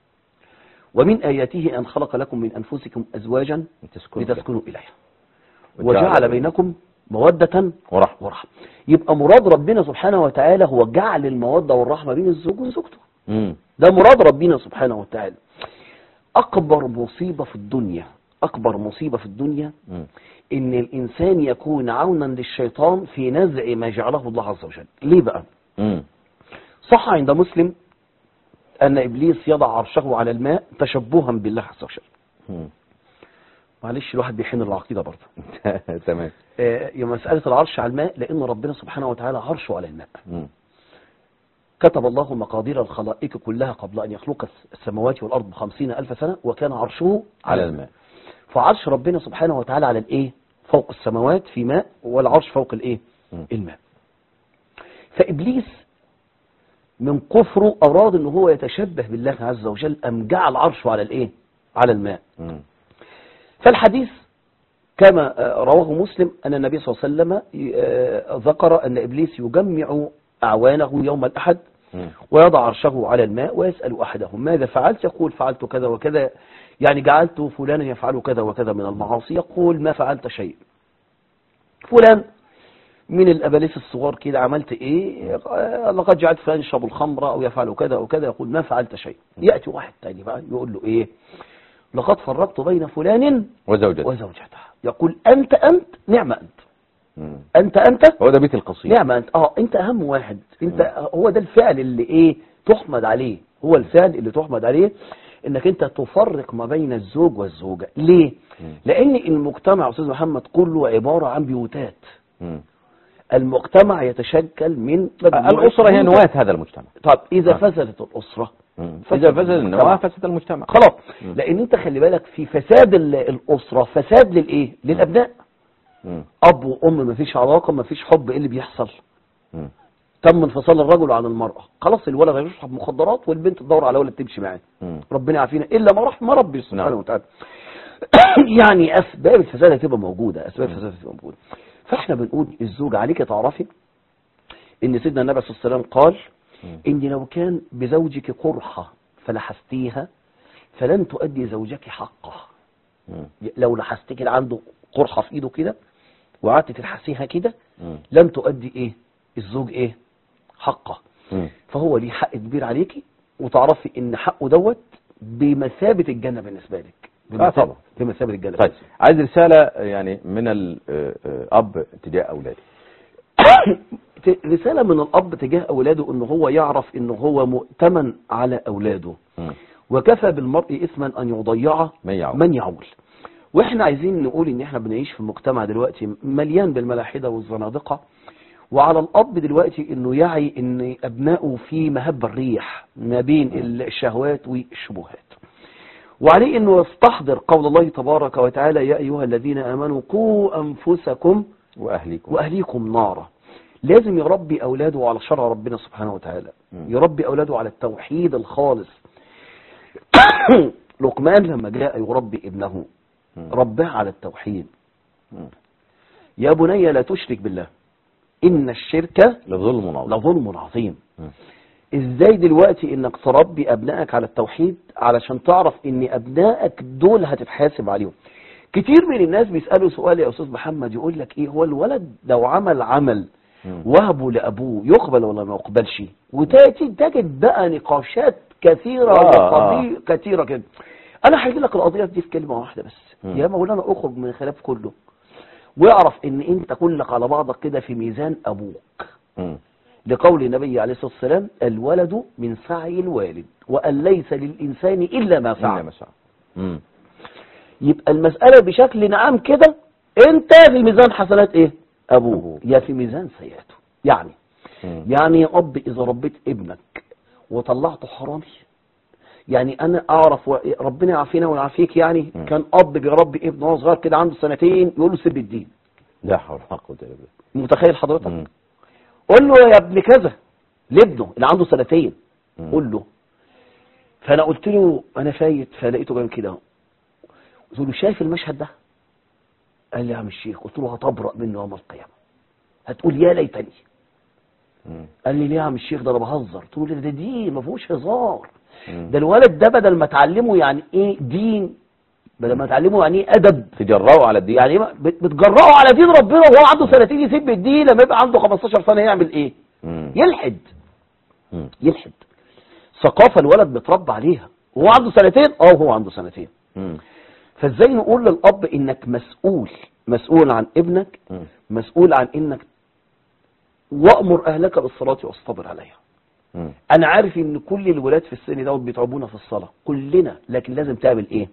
ومن آياته أن خلق لكم من أنفسكم أزواجا تسكنوا لتسكنوا إليها وجعل وجعل بينكم مودة ورحمة ورحمة يبقى مراد ربنا سبحانه وتعالى هو جعل المودة والرحمة بين الزوج وزوجته مم. ده مراد ربنا سبحانه وتعالى أكبر مصيبة في الدنيا أكبر مصيبة في الدنيا مم. إن الإنسان يكون عونا للشيطان في نزع ما جعله الله عز وجل ليه بقى مم. صح عند مسلم أن إبليس يضع عرشه على الماء تشبها بالله عز وجل مم. معلش الواحد بيحن العقيدة برضه تمام آه، يا مسألة العرش على الماء لأن ربنا سبحانه وتعالى عرشه على الماء مم. كتب الله مقادير الخلائق كلها قبل أن يخلق السماوات والأرض بخمسين ألف سنة وكان عرشه على الماء فعرش ربنا سبحانه وتعالى على الإيه فوق السماوات في ماء والعرش فوق الإيه مم. الماء فإبليس من كفره أراد أن هو يتشبه بالله عز وجل أم جعل عرشه على الإيه على الماء مم. فالحديث كما آه، رواه مسلم أن النبي صلى الله عليه وسلم آه، ذكر أن إبليس يجمع أعوانه يوم الأحد مم. ويضع عرشه على الماء ويسأل أحدهم ماذا فعلت يقول فعلت كذا وكذا يعني جعلت فلانا يفعل كذا وكذا من المعاصي يقول ما فعلت شيء فلان من الأباليس الصغار كده عملت إيه آه، لقد جعلت فلان يشرب الخمر أو يفعل كذا وكذا يقول ما فعلت شيء يأتي واحد تاني بقى يقول له إيه لقد فرقت بين فلان وزوجته وزوجته يقول أنت أنت نعم أنت مم. أنت أنت هو ده بيت القصيد نعم أنت اه أنت أهم واحد أنت هو ده الفعل اللي إيه تحمد عليه هو الفعل اللي تحمد عليه إنك أنت تفرق ما بين الزوج والزوجة ليه؟ لأن المجتمع يا أستاذ محمد كله عبارة عن بيوتات مم. المجتمع يتشكل من الأسرة هي نواة هذا المجتمع طب إذا آه. فسدت الأسرة مم. فسد إذا فسد المجتمع. النواة فسد المجتمع خلاص مم. لأن أنت خلي بالك في فساد ال- الأسرة فساد للإيه؟ للأبناء مم. أب وأم مفيش علاقة مفيش حب إيه اللي بيحصل؟ مم. تم انفصال الرجل عن المرأة خلاص الولد هيشرب مخدرات والبنت تدور على ولد تمشي معاه مم. ربنا يعافينا إلا ما رحم ربي سبحانه نعم. وتعالى يعني أسباب الفساد هتبقى موجودة أسباب الفساد هتبقى موجودة فإحنا بنقول الزوج عليك تعرفي إن سيدنا النبي صلى الله عليه وسلم قال مم. إن لو كان بزوجك قرحة فلحستيها فلن تؤدي زوجك حقه مم. لو لحست كده عنده قرحة في إيده كده وقعدت تلحسيها كده مم. لن تؤدي إيه الزوج إيه حقه مم. فهو ليه حق كبير عليكي وتعرفي ان حقه دوت بمثابة الجنة بالنسبة لك آه طبعا. بمثابة الجنة طيب عايز رسالة يعني من الأب تجاه أولاده ت- رسالة من الأب تجاه أولاده إن هو يعرف إن هو مؤتمن على أولاده مم. وكفى بالمرء إثما أن يضيع من يعول. من يعول وإحنا عايزين نقول إن إحنا بنعيش في مجتمع دلوقتي مليان بالملاحدة والزنادقة وعلى الأب دلوقتي إنه يعي إن أبنائه في مهب الريح ما بين الشهوات والشبهات وعليه انه يستحضر قول الله تبارك وتعالى يا ايها الذين امنوا قوا انفسكم وأهليكم واهليكم نارا لازم يربي اولاده على شرع ربنا سبحانه وتعالى مم. يربي اولاده على التوحيد الخالص لقمان لما جاء يربي ابنه مم. رباه على التوحيد مم. يا بني لا تشرك بالله ان الشرك لظلم عظيم لظلم عظيم مم. ازاي دلوقتي انك تربي ابنائك على التوحيد علشان تعرف ان ابنائك دول هتتحاسب عليهم كتير من الناس بيسألوا سؤال يا استاذ محمد يقول لك ايه هو الولد لو عمل عمل مم. وهبه لابوه يقبل ولا ما يقبلش وتاتي تجد بقى نقاشات كثيرة آه، وقضية كثيرة كده انا هجي لك القضية دي في كلمة واحدة بس مم. يا مولانا اخرج من الخلاف كله واعرف ان انت كلك على بعضك كده في ميزان ابوك مم. لقول النبي عليه الصلاة والسلام الولد من سعي الوالد وأن ليس للإنسان إلا ما إلا فعل ما شاء مم. يبقى المسألة بشكل عام كده أنت في ميزان حسنات إيه أبوه أبوه. يا في ميزان سيئاته يعني مم. يعني يا أب إذا ربيت ابنك وطلعته حرامي يعني أنا أعرف و- ربنا يعافينا ويعافيك يعني مم. كان أب بيربي ابنه وهو صغير كده عنده سنتين يقول له سيب الدين لا حول ولا قوة إلا بالله متخيل حضرتك مم. قول له يا ابن كذا لابنه اللي عنده سنتين مم. قول له فانا قلت له انا فايت فلقيته جاي كده قلت له شايف المشهد ده قال لي يا عم الشيخ قلت له هتبرأ منه يوم القيامة هتقول يا ليتني مم. قال لي ليه يا عم الشيخ ده انا بهزر قلت له ده دين ما فيهوش هزار مم. ده الولد ده بدل ما تعلمه يعني ايه دين بدل ما تعلمه يعني ايه ادب تجرأوا على الدين يعني إيه بت- بتجرأه على دين ربنا وهو عنده سنتين يسيب الدين لما يبقى عنده 15 سنة يعمل ايه مم. يلحد مم. يلحد ثقافة الولد بيتربى عليها وهو عنده سنتين اه هو عنده سنتين مم. فازاي نقول للاب انك مسؤول مسؤول عن ابنك مم. مسؤول عن انك وامر اهلك بالصلاة واصطبر عليها مم. انا عارف ان كل الولاد في السن دوت بيتعبونا في الصلاة كلنا لكن لازم تعمل ايه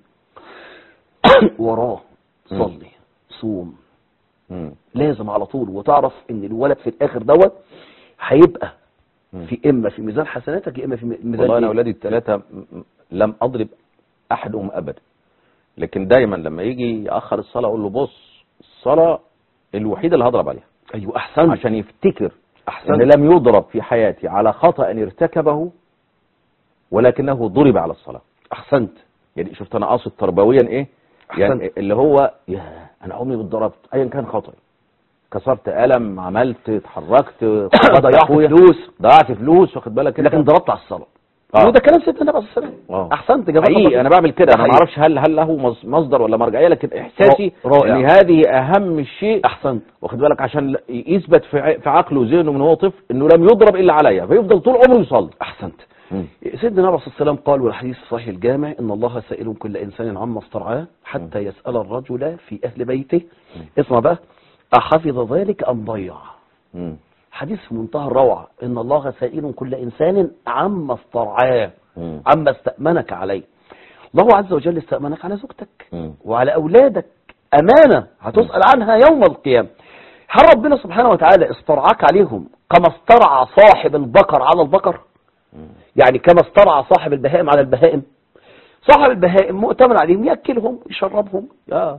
وراه مم. صلي صوم مم. لازم على طول وتعرف ان الولد في الاخر دوت هيبقى مم. في اما في ميزان حسناتك يا اما في ميزان والله انا إيه؟ اولادي الثلاثه م- م- لم اضرب احدهم ابدا لكن دايما لما يجي ياخر الصلاه اقول له بص الصلاه الوحيده اللي هضرب عليها ايوه احسنت عشان يفتكر احسنت ان لم يضرب في حياتي على خطا ارتكبه ولكنه ضرب على الصلاه احسنت يعني شفت انا قاصد تربويا ايه يعني أحسنت. اللي هو يا انا عمري ما اتضربت ايا كان خطأ كسرت قلم عملت اتحركت ضيعت أخويا، فلوس ضيعت فلوس واخد بالك انت؟ لكن ضربت على الصلاه آه. وده كلام سيدنا النبي عليه الصلاه والسلام آه. احسنت جزاك الله حقيقي خير. انا بعمل كده انا ما حقيقي. اعرفش هل هل له مص- مصدر ولا مرجعيه لكن احساسي رائع. ان هذه اهم شيء احسنت واخد بالك عشان ل- يثبت في ع- في عقله وذهنه من هو طفل انه لم يضرب الا عليا فيفضل طول عمره يصلي احسنت مم. سيدنا النبي عليه الصلاه والسلام قال والحديث الصحيح الجامع ان الله سائل كل انسان عما استرعاه حتى يسال الرجل في اهل بيته اسمع بقى احفظ ذلك ام ضيع مم. حديث في منتهى الروعه ان الله سائل كل انسان عما استرعاه مم. عما استامنك عليه الله عز وجل استامنك على زوجتك مم. وعلى اولادك امانه هتسال عنها يوم القيامه هل ربنا سبحانه وتعالى استرعاك عليهم كما استرعى صاحب البقر على البقر يعني كما استرعى صاحب البهائم على البهائم صاحب البهائم مؤتمن عليهم ياكلهم يشربهم اه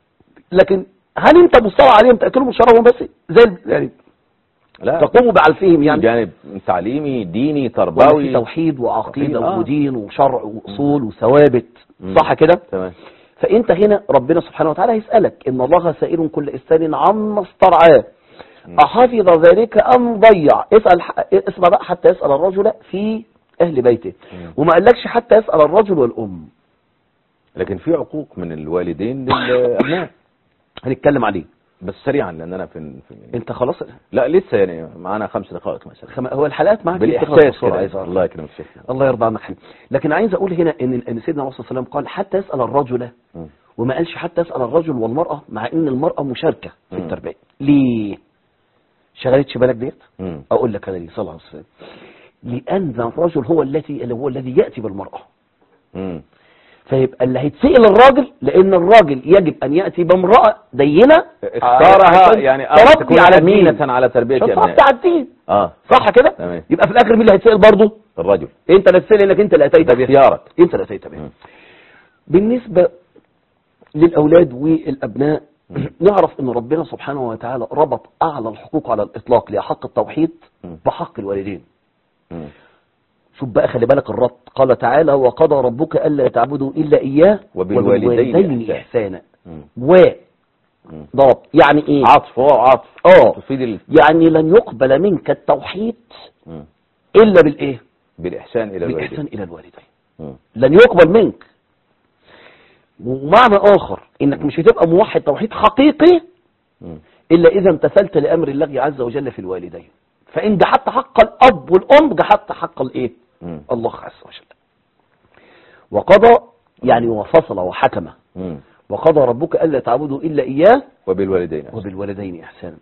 لكن هل انت مسترعى عليهم تاكلهم وتشربهم بس زي ال- يعني لا تقوم بعلفهم يعني يعني جانب تعليمي ديني ولا في تربوي توحيد وعقيده توحيد، آه. ودين وشرع واصول وثوابت مم. صح كده تمام فانت هنا ربنا سبحانه وتعالى هيسالك ان الله سائل كل انسان عما استرعاه احفظ ذلك ام ضيع اسال اسمع بقى حتى يسال الرجل في اهل بيته مم. وما قالكش حتى يسال الرجل والام لكن في عقوق من الوالدين للابناء هنتكلم عليه بس سريعا لان انا في, في انت خلاص لا لسه يعني معانا خمس دقائق مثلا خم... هو الحلقات معاك بتخلص بالاحساس بسرعة، كده عايز أعرف. الله يكرمك شيخ الله يرضى عنك حبيبي لكن عايز اقول هنا ان ان سيدنا الرسول صلى الله عليه وسلم قال حتى يسال الرجل مم. وما قالش حتى يسال الرجل والمراه مع ان المراه مشاركه في مم. التربيه ليه شغلتش بالك ديت مم. اقول لك انا ليه صلى الله عليه وسلم لان الرجل هو الذي اللي هو الذي ياتي بالمراه مم. فيبقى اللي هيتسال الراجل لان الراجل يجب ان ياتي بامراه دينه اختارها عشان يعني آه، تربي تكون على الدين امينه على تربيه عشان ابنائها تربي على الدين اه صح كده تمام. يبقى في الاخر مين اللي هيتسال برضه الرجل انت اللي هتسال انك انت اللي اتيت ده به باختيارك انت اللي اتيت به مم. بالنسبه للاولاد والابناء نعرف ان ربنا سبحانه وتعالى ربط اعلى الحقوق على الاطلاق لحق التوحيد مم. بحق الوالدين مم. شوف بقى خلي بالك الربط قال تعالى وقضى ربك الا تعبدوا الا اياه وبالوالدين إحسانا. احسانا مم. و مم. ضرب يعني ايه عطف هو عطف اه تفيد ال... يعني لن يقبل منك التوحيد مم. الا بالايه بالاحسان الى الوالدين بالاحسان الى الوالدين مم. لن يقبل منك ومعنى اخر انك مش هتبقى موحد توحيد حقيقي مم. الا اذا امتثلت لامر الله عز وجل في الوالدين فان جحدت حق الاب والام جحدت حق الايه مم. الله عز وجل وقضى يعني وفصل وحكم مم. وقضى ربك الا تعبدوا الا اياه وبالوالدين أحسن. وبالوالدين احسانا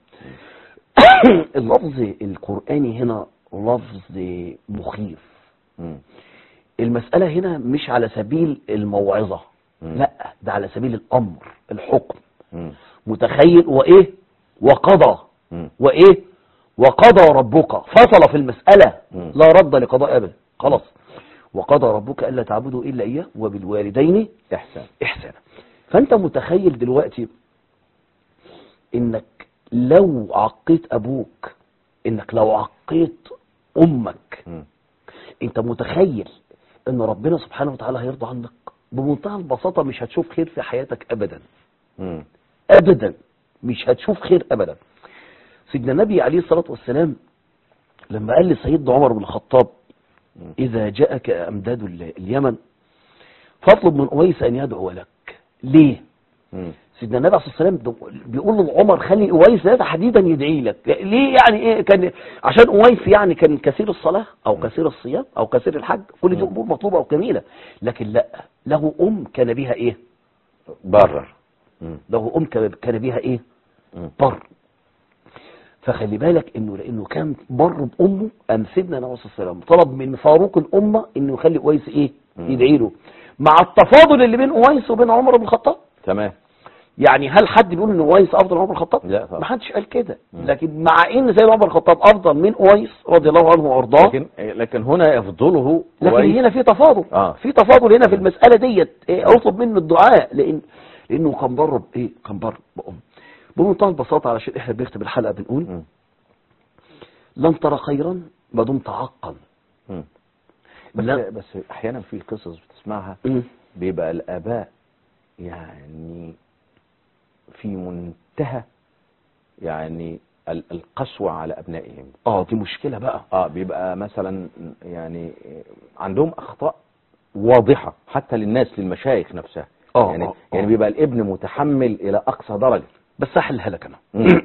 اللفظ القراني هنا لفظ مخيف مم. المساله هنا مش على سبيل الموعظه مم. لا ده على سبيل الامر الحكم مم. متخيل وايه وقضى مم. وايه وقضى ربك فصل في المسألة مم. لا رد لقضاء أبدا خلاص وقضى ربك ألا تعبدوا إلا إياه وبالوالدين احسن إحسانا فأنت متخيل دلوقتي إنك لو عقيت أبوك إنك لو عقيت أمك مم. أنت متخيل إن ربنا سبحانه وتعالى هيرضى عنك بمنتهى البساطة مش هتشوف خير في حياتك أبدا مم. ابدا مش هتشوف خير ابدا سيدنا النبي عليه الصلاة والسلام لما قال لسيدنا عمر بن الخطاب إذا جاءك أمداد ال- اليمن فاطلب من أويس أن يدعو لك ليه مم. سيدنا النبي عليه الصلاة والسلام بيقول لعمر خلي أويس ده تحديدا يدعي لك ليه يعني إيه كان عشان أويس يعني كان كثير الصلاة أو كثير الصيام أو كثير الحج كل دي أمور مطلوبة وجميلة لكن لا له أم كان بها إيه برر مم. له أم كان كان بها إيه مم. بر فخلي بالك انه لانه كان بر بامه قام سيدنا النبي صلى الله عليه وسلم طلب من فاروق الامه انه يخلي اويس ايه مم. يدعي له مع التفاضل اللي بين اويس وبين عمر بن الخطاب تمام يعني هل حد بيقول ان اويس افضل من عمر بن الخطاب لا طبعا. ما حدش قال كده مم. لكن مع ان سيدنا عمر بن الخطاب افضل من اويس رضي الله عنه وارضاه لكن لكن هنا يفضله لكن كويس. هنا في تفاضل آه. في تفاضل هنا في المسألة ديت إيه اطلب منه الدعاء لان لانه كان بر بايه كان بر بأم بمنتهى البساطة علشان احنا بنختم الحلقة بنقول مم. لن ترى خيرا ما دمت عاقا مم. بس لا. بس احيانا في قصص بتسمعها مم. بيبقى الاباء يعني في منتهى يعني ال- القسوة على أبنائهم اه دي مشكلة بقى اه بيبقى مثلا يعني عندهم أخطاء واضحة حتى للناس للمشايخ نفسها آه، يعني آه، يعني آه. بيبقى الابن متحمل إلى أقصى درجة بس احلها لك انا مم.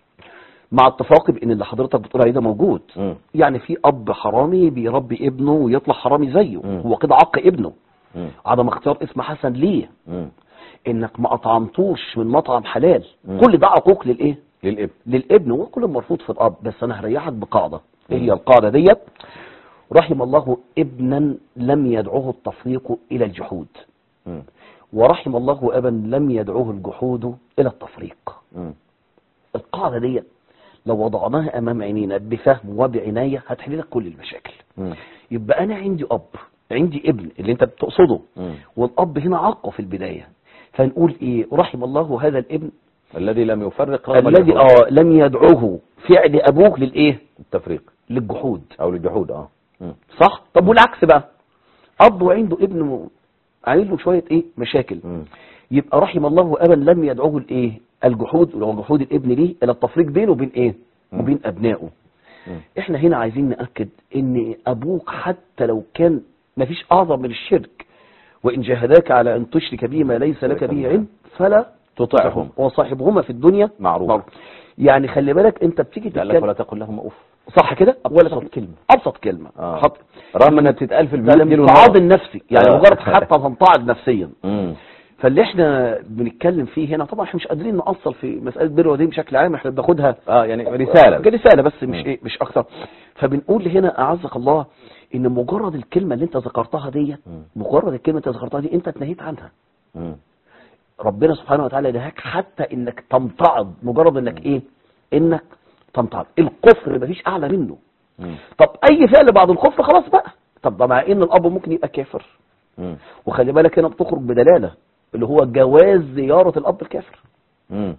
مع اتفاقي بان اللي حضرتك بتقول عليه ده موجود مم. يعني في اب حرامي بيربي ابنه ويطلع حرامي زيه مم. هو كده عق ابنه مم. عدم اختيار اسم حسن ليه مم. انك ما اطعمتوش من مطعم حلال مم. كل ده عقوق للايه للابن للابن وكل مرفوض في الاب بس انا هريحك بقاعده ايه مم. هي القاعده ديت رحم الله ابنا لم يدعوه التفريق الى الجحود مم. ورحم الله ابا لم يدعوه الجحود الى التفريق مم. القاعده ديت لو وضعناها امام عينينا بفهم وبعنايه هتحل لك كل المشاكل مم. يبقى انا عندي اب عندي ابن اللي انت بتقصده مم. والاب هنا عاقه في البدايه فنقول ايه رحم الله هذا الابن الذي لم يفرق رغم الذي الجحود. اه لم يدعوه فعل ابوه للايه التفريق للجحود أو للجحود اه مم. صح طب والعكس بقى اب وعنده ابن م- عامل له شويه ايه مشاكل مم. يبقى رحم الله ابا لم يدعوه الايه الجحود ولو جحود الابن ليه الى التفريق بينه وبين ايه مم. وبين ابنائه مم. احنا هنا عايزين ناكد ان ابوك حتى لو كان ما فيش اعظم من الشرك وان جاهداك على ان تشرك به ما ليس لك به علم فلا تطعهم وصاحبهما في الدنيا معروف يعني خلي بالك انت بتيجي قال لك ولا تتكلم تقل لهم أوف صح كده أبسط ولا كلمة. ابسط كلمه آه. حط رغم انها بتتقال في ده البيوت دي الامتعاض النفسي يعني آه. مجرد حتى تنتعض نفسيا مم. فاللي احنا بنتكلم فيه هنا طبعا احنا مش قادرين نأصل في مسألة بر ودين بشكل عام احنا بناخدها اه يعني رسالة رسالة بس مش مم. ايه مش اكتر فبنقول هنا اعزك الله ان مجرد الكلمة اللي انت ذكرتها ديت مم. مجرد الكلمة اللي انت ذكرتها دي انت اتنهيت عنها مم. ربنا سبحانه وتعالى دهاك حتى انك تمتعض مجرد انك ايه انك تمتعض الكفر مفيش اعلى منه مم. طب اي فعل بعد الكفر خلاص بقى طب ده مع ان الاب ممكن يبقى كافر مم. وخلي بالك هنا بتخرج بدلالة اللي هو جواز زيارة الاب الكافر مم.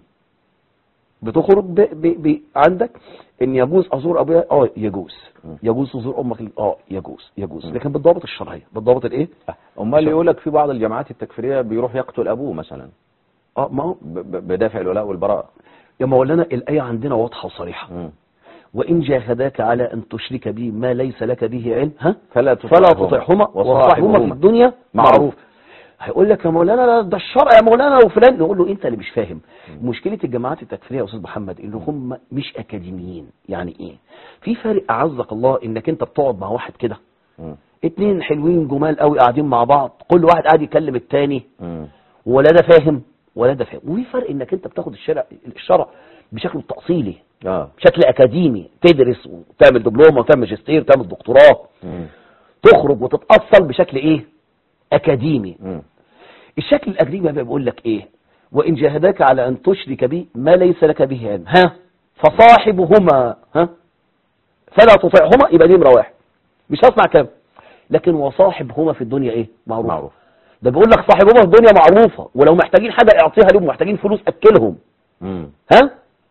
بتخرج ب... ب... ب... عندك ان يجوز ازور ابويا اه يجوز مم. يجوز تزور امك اه يجوز يجوز مم. لكن بالضابط الشرعيه بالضابط الايه امال يقول لك في بعض الجماعات التكفيريه بيروح يقتل ابوه مثلا اه ما هو ب- ب- بدافع الولاء والبراء يا مولانا الايه عندنا واضحه وصريحه مم. وان جاهداك على ان تشرك بي ما ليس لك به علم ها فلا فلا تطعهما وصاحبهما في الدنيا معروف. معروف هيقول لك يا مولانا لا ده الشرع يا مولانا وفلان نقول له انت اللي مش فاهم مشكله الجماعات التكفيريه يا استاذ محمد ان هم مش اكاديميين يعني ايه في فرق اعزك الله انك انت بتقعد مع واحد كده مم. اتنين حلوين جمال قوي قاعدين مع بعض كل واحد قاعد يكلم التاني مم. ولا ده فاهم ولا ده فاهم وفي فرق انك انت بتاخد الشرع الشرع بشكل تأصيلي اه بشكل اكاديمي تدرس وتعمل دبلومه وتعمل ماجستير وتعمل دكتوراه مم. تخرج وتتأصل بشكل ايه اكاديمي مم. الشكل الاكاديمي بقى بيقول لك ايه وان جاهداك على ان تشرك بي ما ليس لك به علم ها فصاحبهما ها فلا تطعهما يبقى دي نمره واحد مش هسمع كلام لكن وصاحبهما في الدنيا ايه معروف, معروف ده بيقول لك صاحبهما في الدنيا معروفه ولو محتاجين حاجه اعطيها لهم محتاجين فلوس اكلهم مم. ها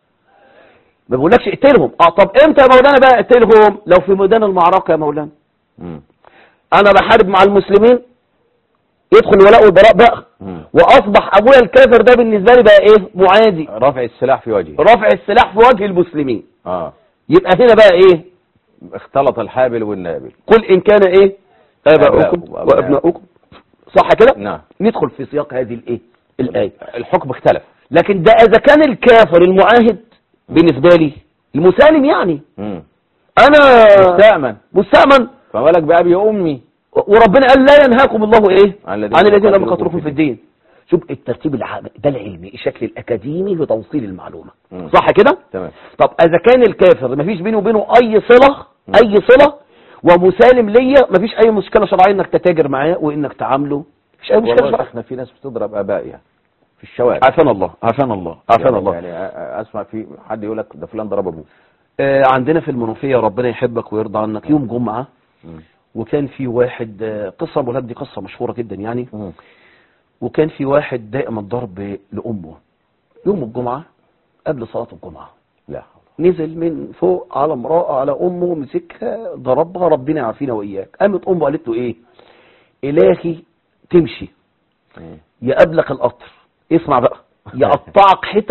ما بيقولكش اقتلهم اه طب امتى يا مولانا بقى اقتلهم لو في ميدان المعركه يا مولانا مم. انا بحارب مع المسلمين يدخل الولاء والبراء بقى مم. واصبح ابويا الكافر ده بالنسبه لي بقى ايه معادي رفع السلاح في وجهه رفع السلاح في وجه المسلمين اه يبقى هنا بقى ايه اختلط الحابل والنابل قل ان كان ايه اباؤكم آباؤكم وأبناؤكم. وابناؤكم صح كده نعم ندخل في سياق هذه الايه الايه الحكم اختلف لكن ده اذا كان الكافر المعاهد بالنسبه لي المسالم يعني مم. انا مستأمن مستأمن فما بالك بأبي وأمي وربنا قال لا ينهاكم الله ايه عن الذين عن الذين لم قتلوكم قتلوكم في في الدين شوف الترتيب الع- ده العلمي الشكل الاكاديمي لتوصيل المعلومه مم. صح كده تمام طب اذا كان الكافر مفيش بينه وبينه اي صله اي صله ومسالم ليا مفيش اي مشكله شرعيه انك تتاجر معاه وانك تعامله مفيش اي مشكله والله شرعيه احنا في ناس بتضرب ابائها في الشوارع عافانا الله عافانا الله عافانا يعني- الله يعني أ- أ- اسمع في حد يقول لك ده فلان ضرب ابوه آه عندنا في المنوفيه ربنا يحبك ويرضى عنك يوم جمعه مم. وكان في واحد آه، قصه مولاد دي قصه مشهوره جدا يعني مم. وكان في واحد دائم الضرب لأمه يوم الجمعة قبل صلاة الجمعة لا نزل من فوق على امرأة على أمه مسكها ضربها ربنا يعافينا وإياك قامت أمه قالت له إيه إلهي تمشي مم. يقابلك القطر اسمع بقى يقطعك حتت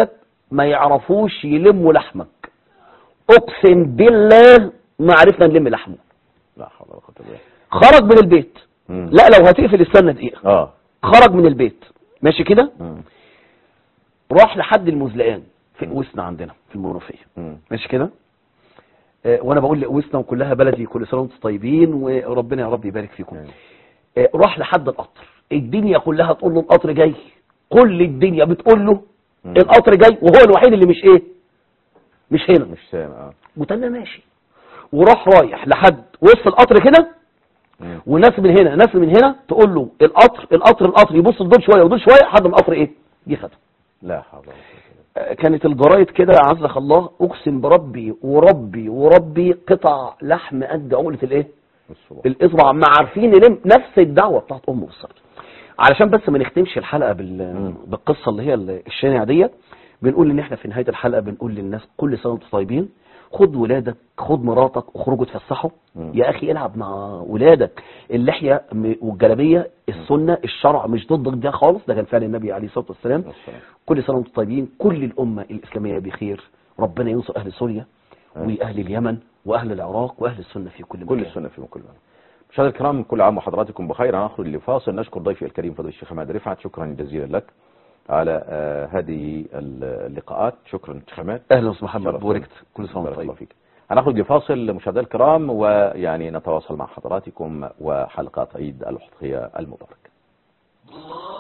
ما يعرفوش يلموا لحمك اقسم بالله ما عرفنا نلم لحمه لا حول ولا قوه الا بالله خرج من البيت مم. لا لو هتقفل استنى دقيقه اه خرج من البيت ماشي كده مم. راح لحد المزلقان في مم. قوسنا عندنا في المنوفيه مم. ماشي كده آه، وانا بقول لقوسنا وكلها بلدي كل سنه وانتم طيبين وربنا يا رب يبارك فيكم مم. آه، راح لحد القطر الدنيا كلها تقول له القطر جاي كل الدنيا بتقول له مم. القطر جاي وهو الوحيد اللي مش ايه مش هنا مش سامع اه وتنى ماشي وراح رايح لحد وسط القطر كده مم. وناس من هنا ناس من هنا تقول له القطر القطر القطر يبص لدول شويه ودول شويه لحد ما القطر ايه جه خده لا حول ولا قوه الا بالله آه، كانت الجرايد كده عزك الله اقسم بربي وربي وربي قطع لحم قد عقله الايه الصبح الاصبع ما عارفين نلم نفس الدعوه بتاعت امه بالظبط علشان بس ما نختمش الحلقه بال... مم. بالقصه اللي هي الشائعه ديت بنقول ان احنا في نهايه الحلقه بنقول للناس كل سنه وانتم طيبين خد ولادك خد مراتك اخرجوا اتفسحوا مم. يا اخي العب مع ولادك اللحيه م- والجلابيه السنه الشرع مش ضدك ده خالص ده كان فعل النبي عليه الصلاه والسلام والسلام. كل سنه وانتم طيبين كل الامه الاسلاميه بخير ربنا ينصر اهل سوريا آمين. واهل اليمن واهل العراق واهل السنه في كل مكان كل السنة في كل مكان مشاهدينا الكرام كل عام وحضراتكم بخير هنخرج لفاصل نشكر ضيفي الكريم فضيل الشيخ حماد رفعت شكرا جزيلا لك على آه، هذه اللقاءات شكرا شيخ حماد اهلا وسهلا محمد شرفتنا. بوركت كل سنه وانت بارك الله طيب فيك هنخرج لفاصل مشاهدينا الكرام ويعني نتواصل مع حضراتكم وحلقات عيد الأضحية المبارك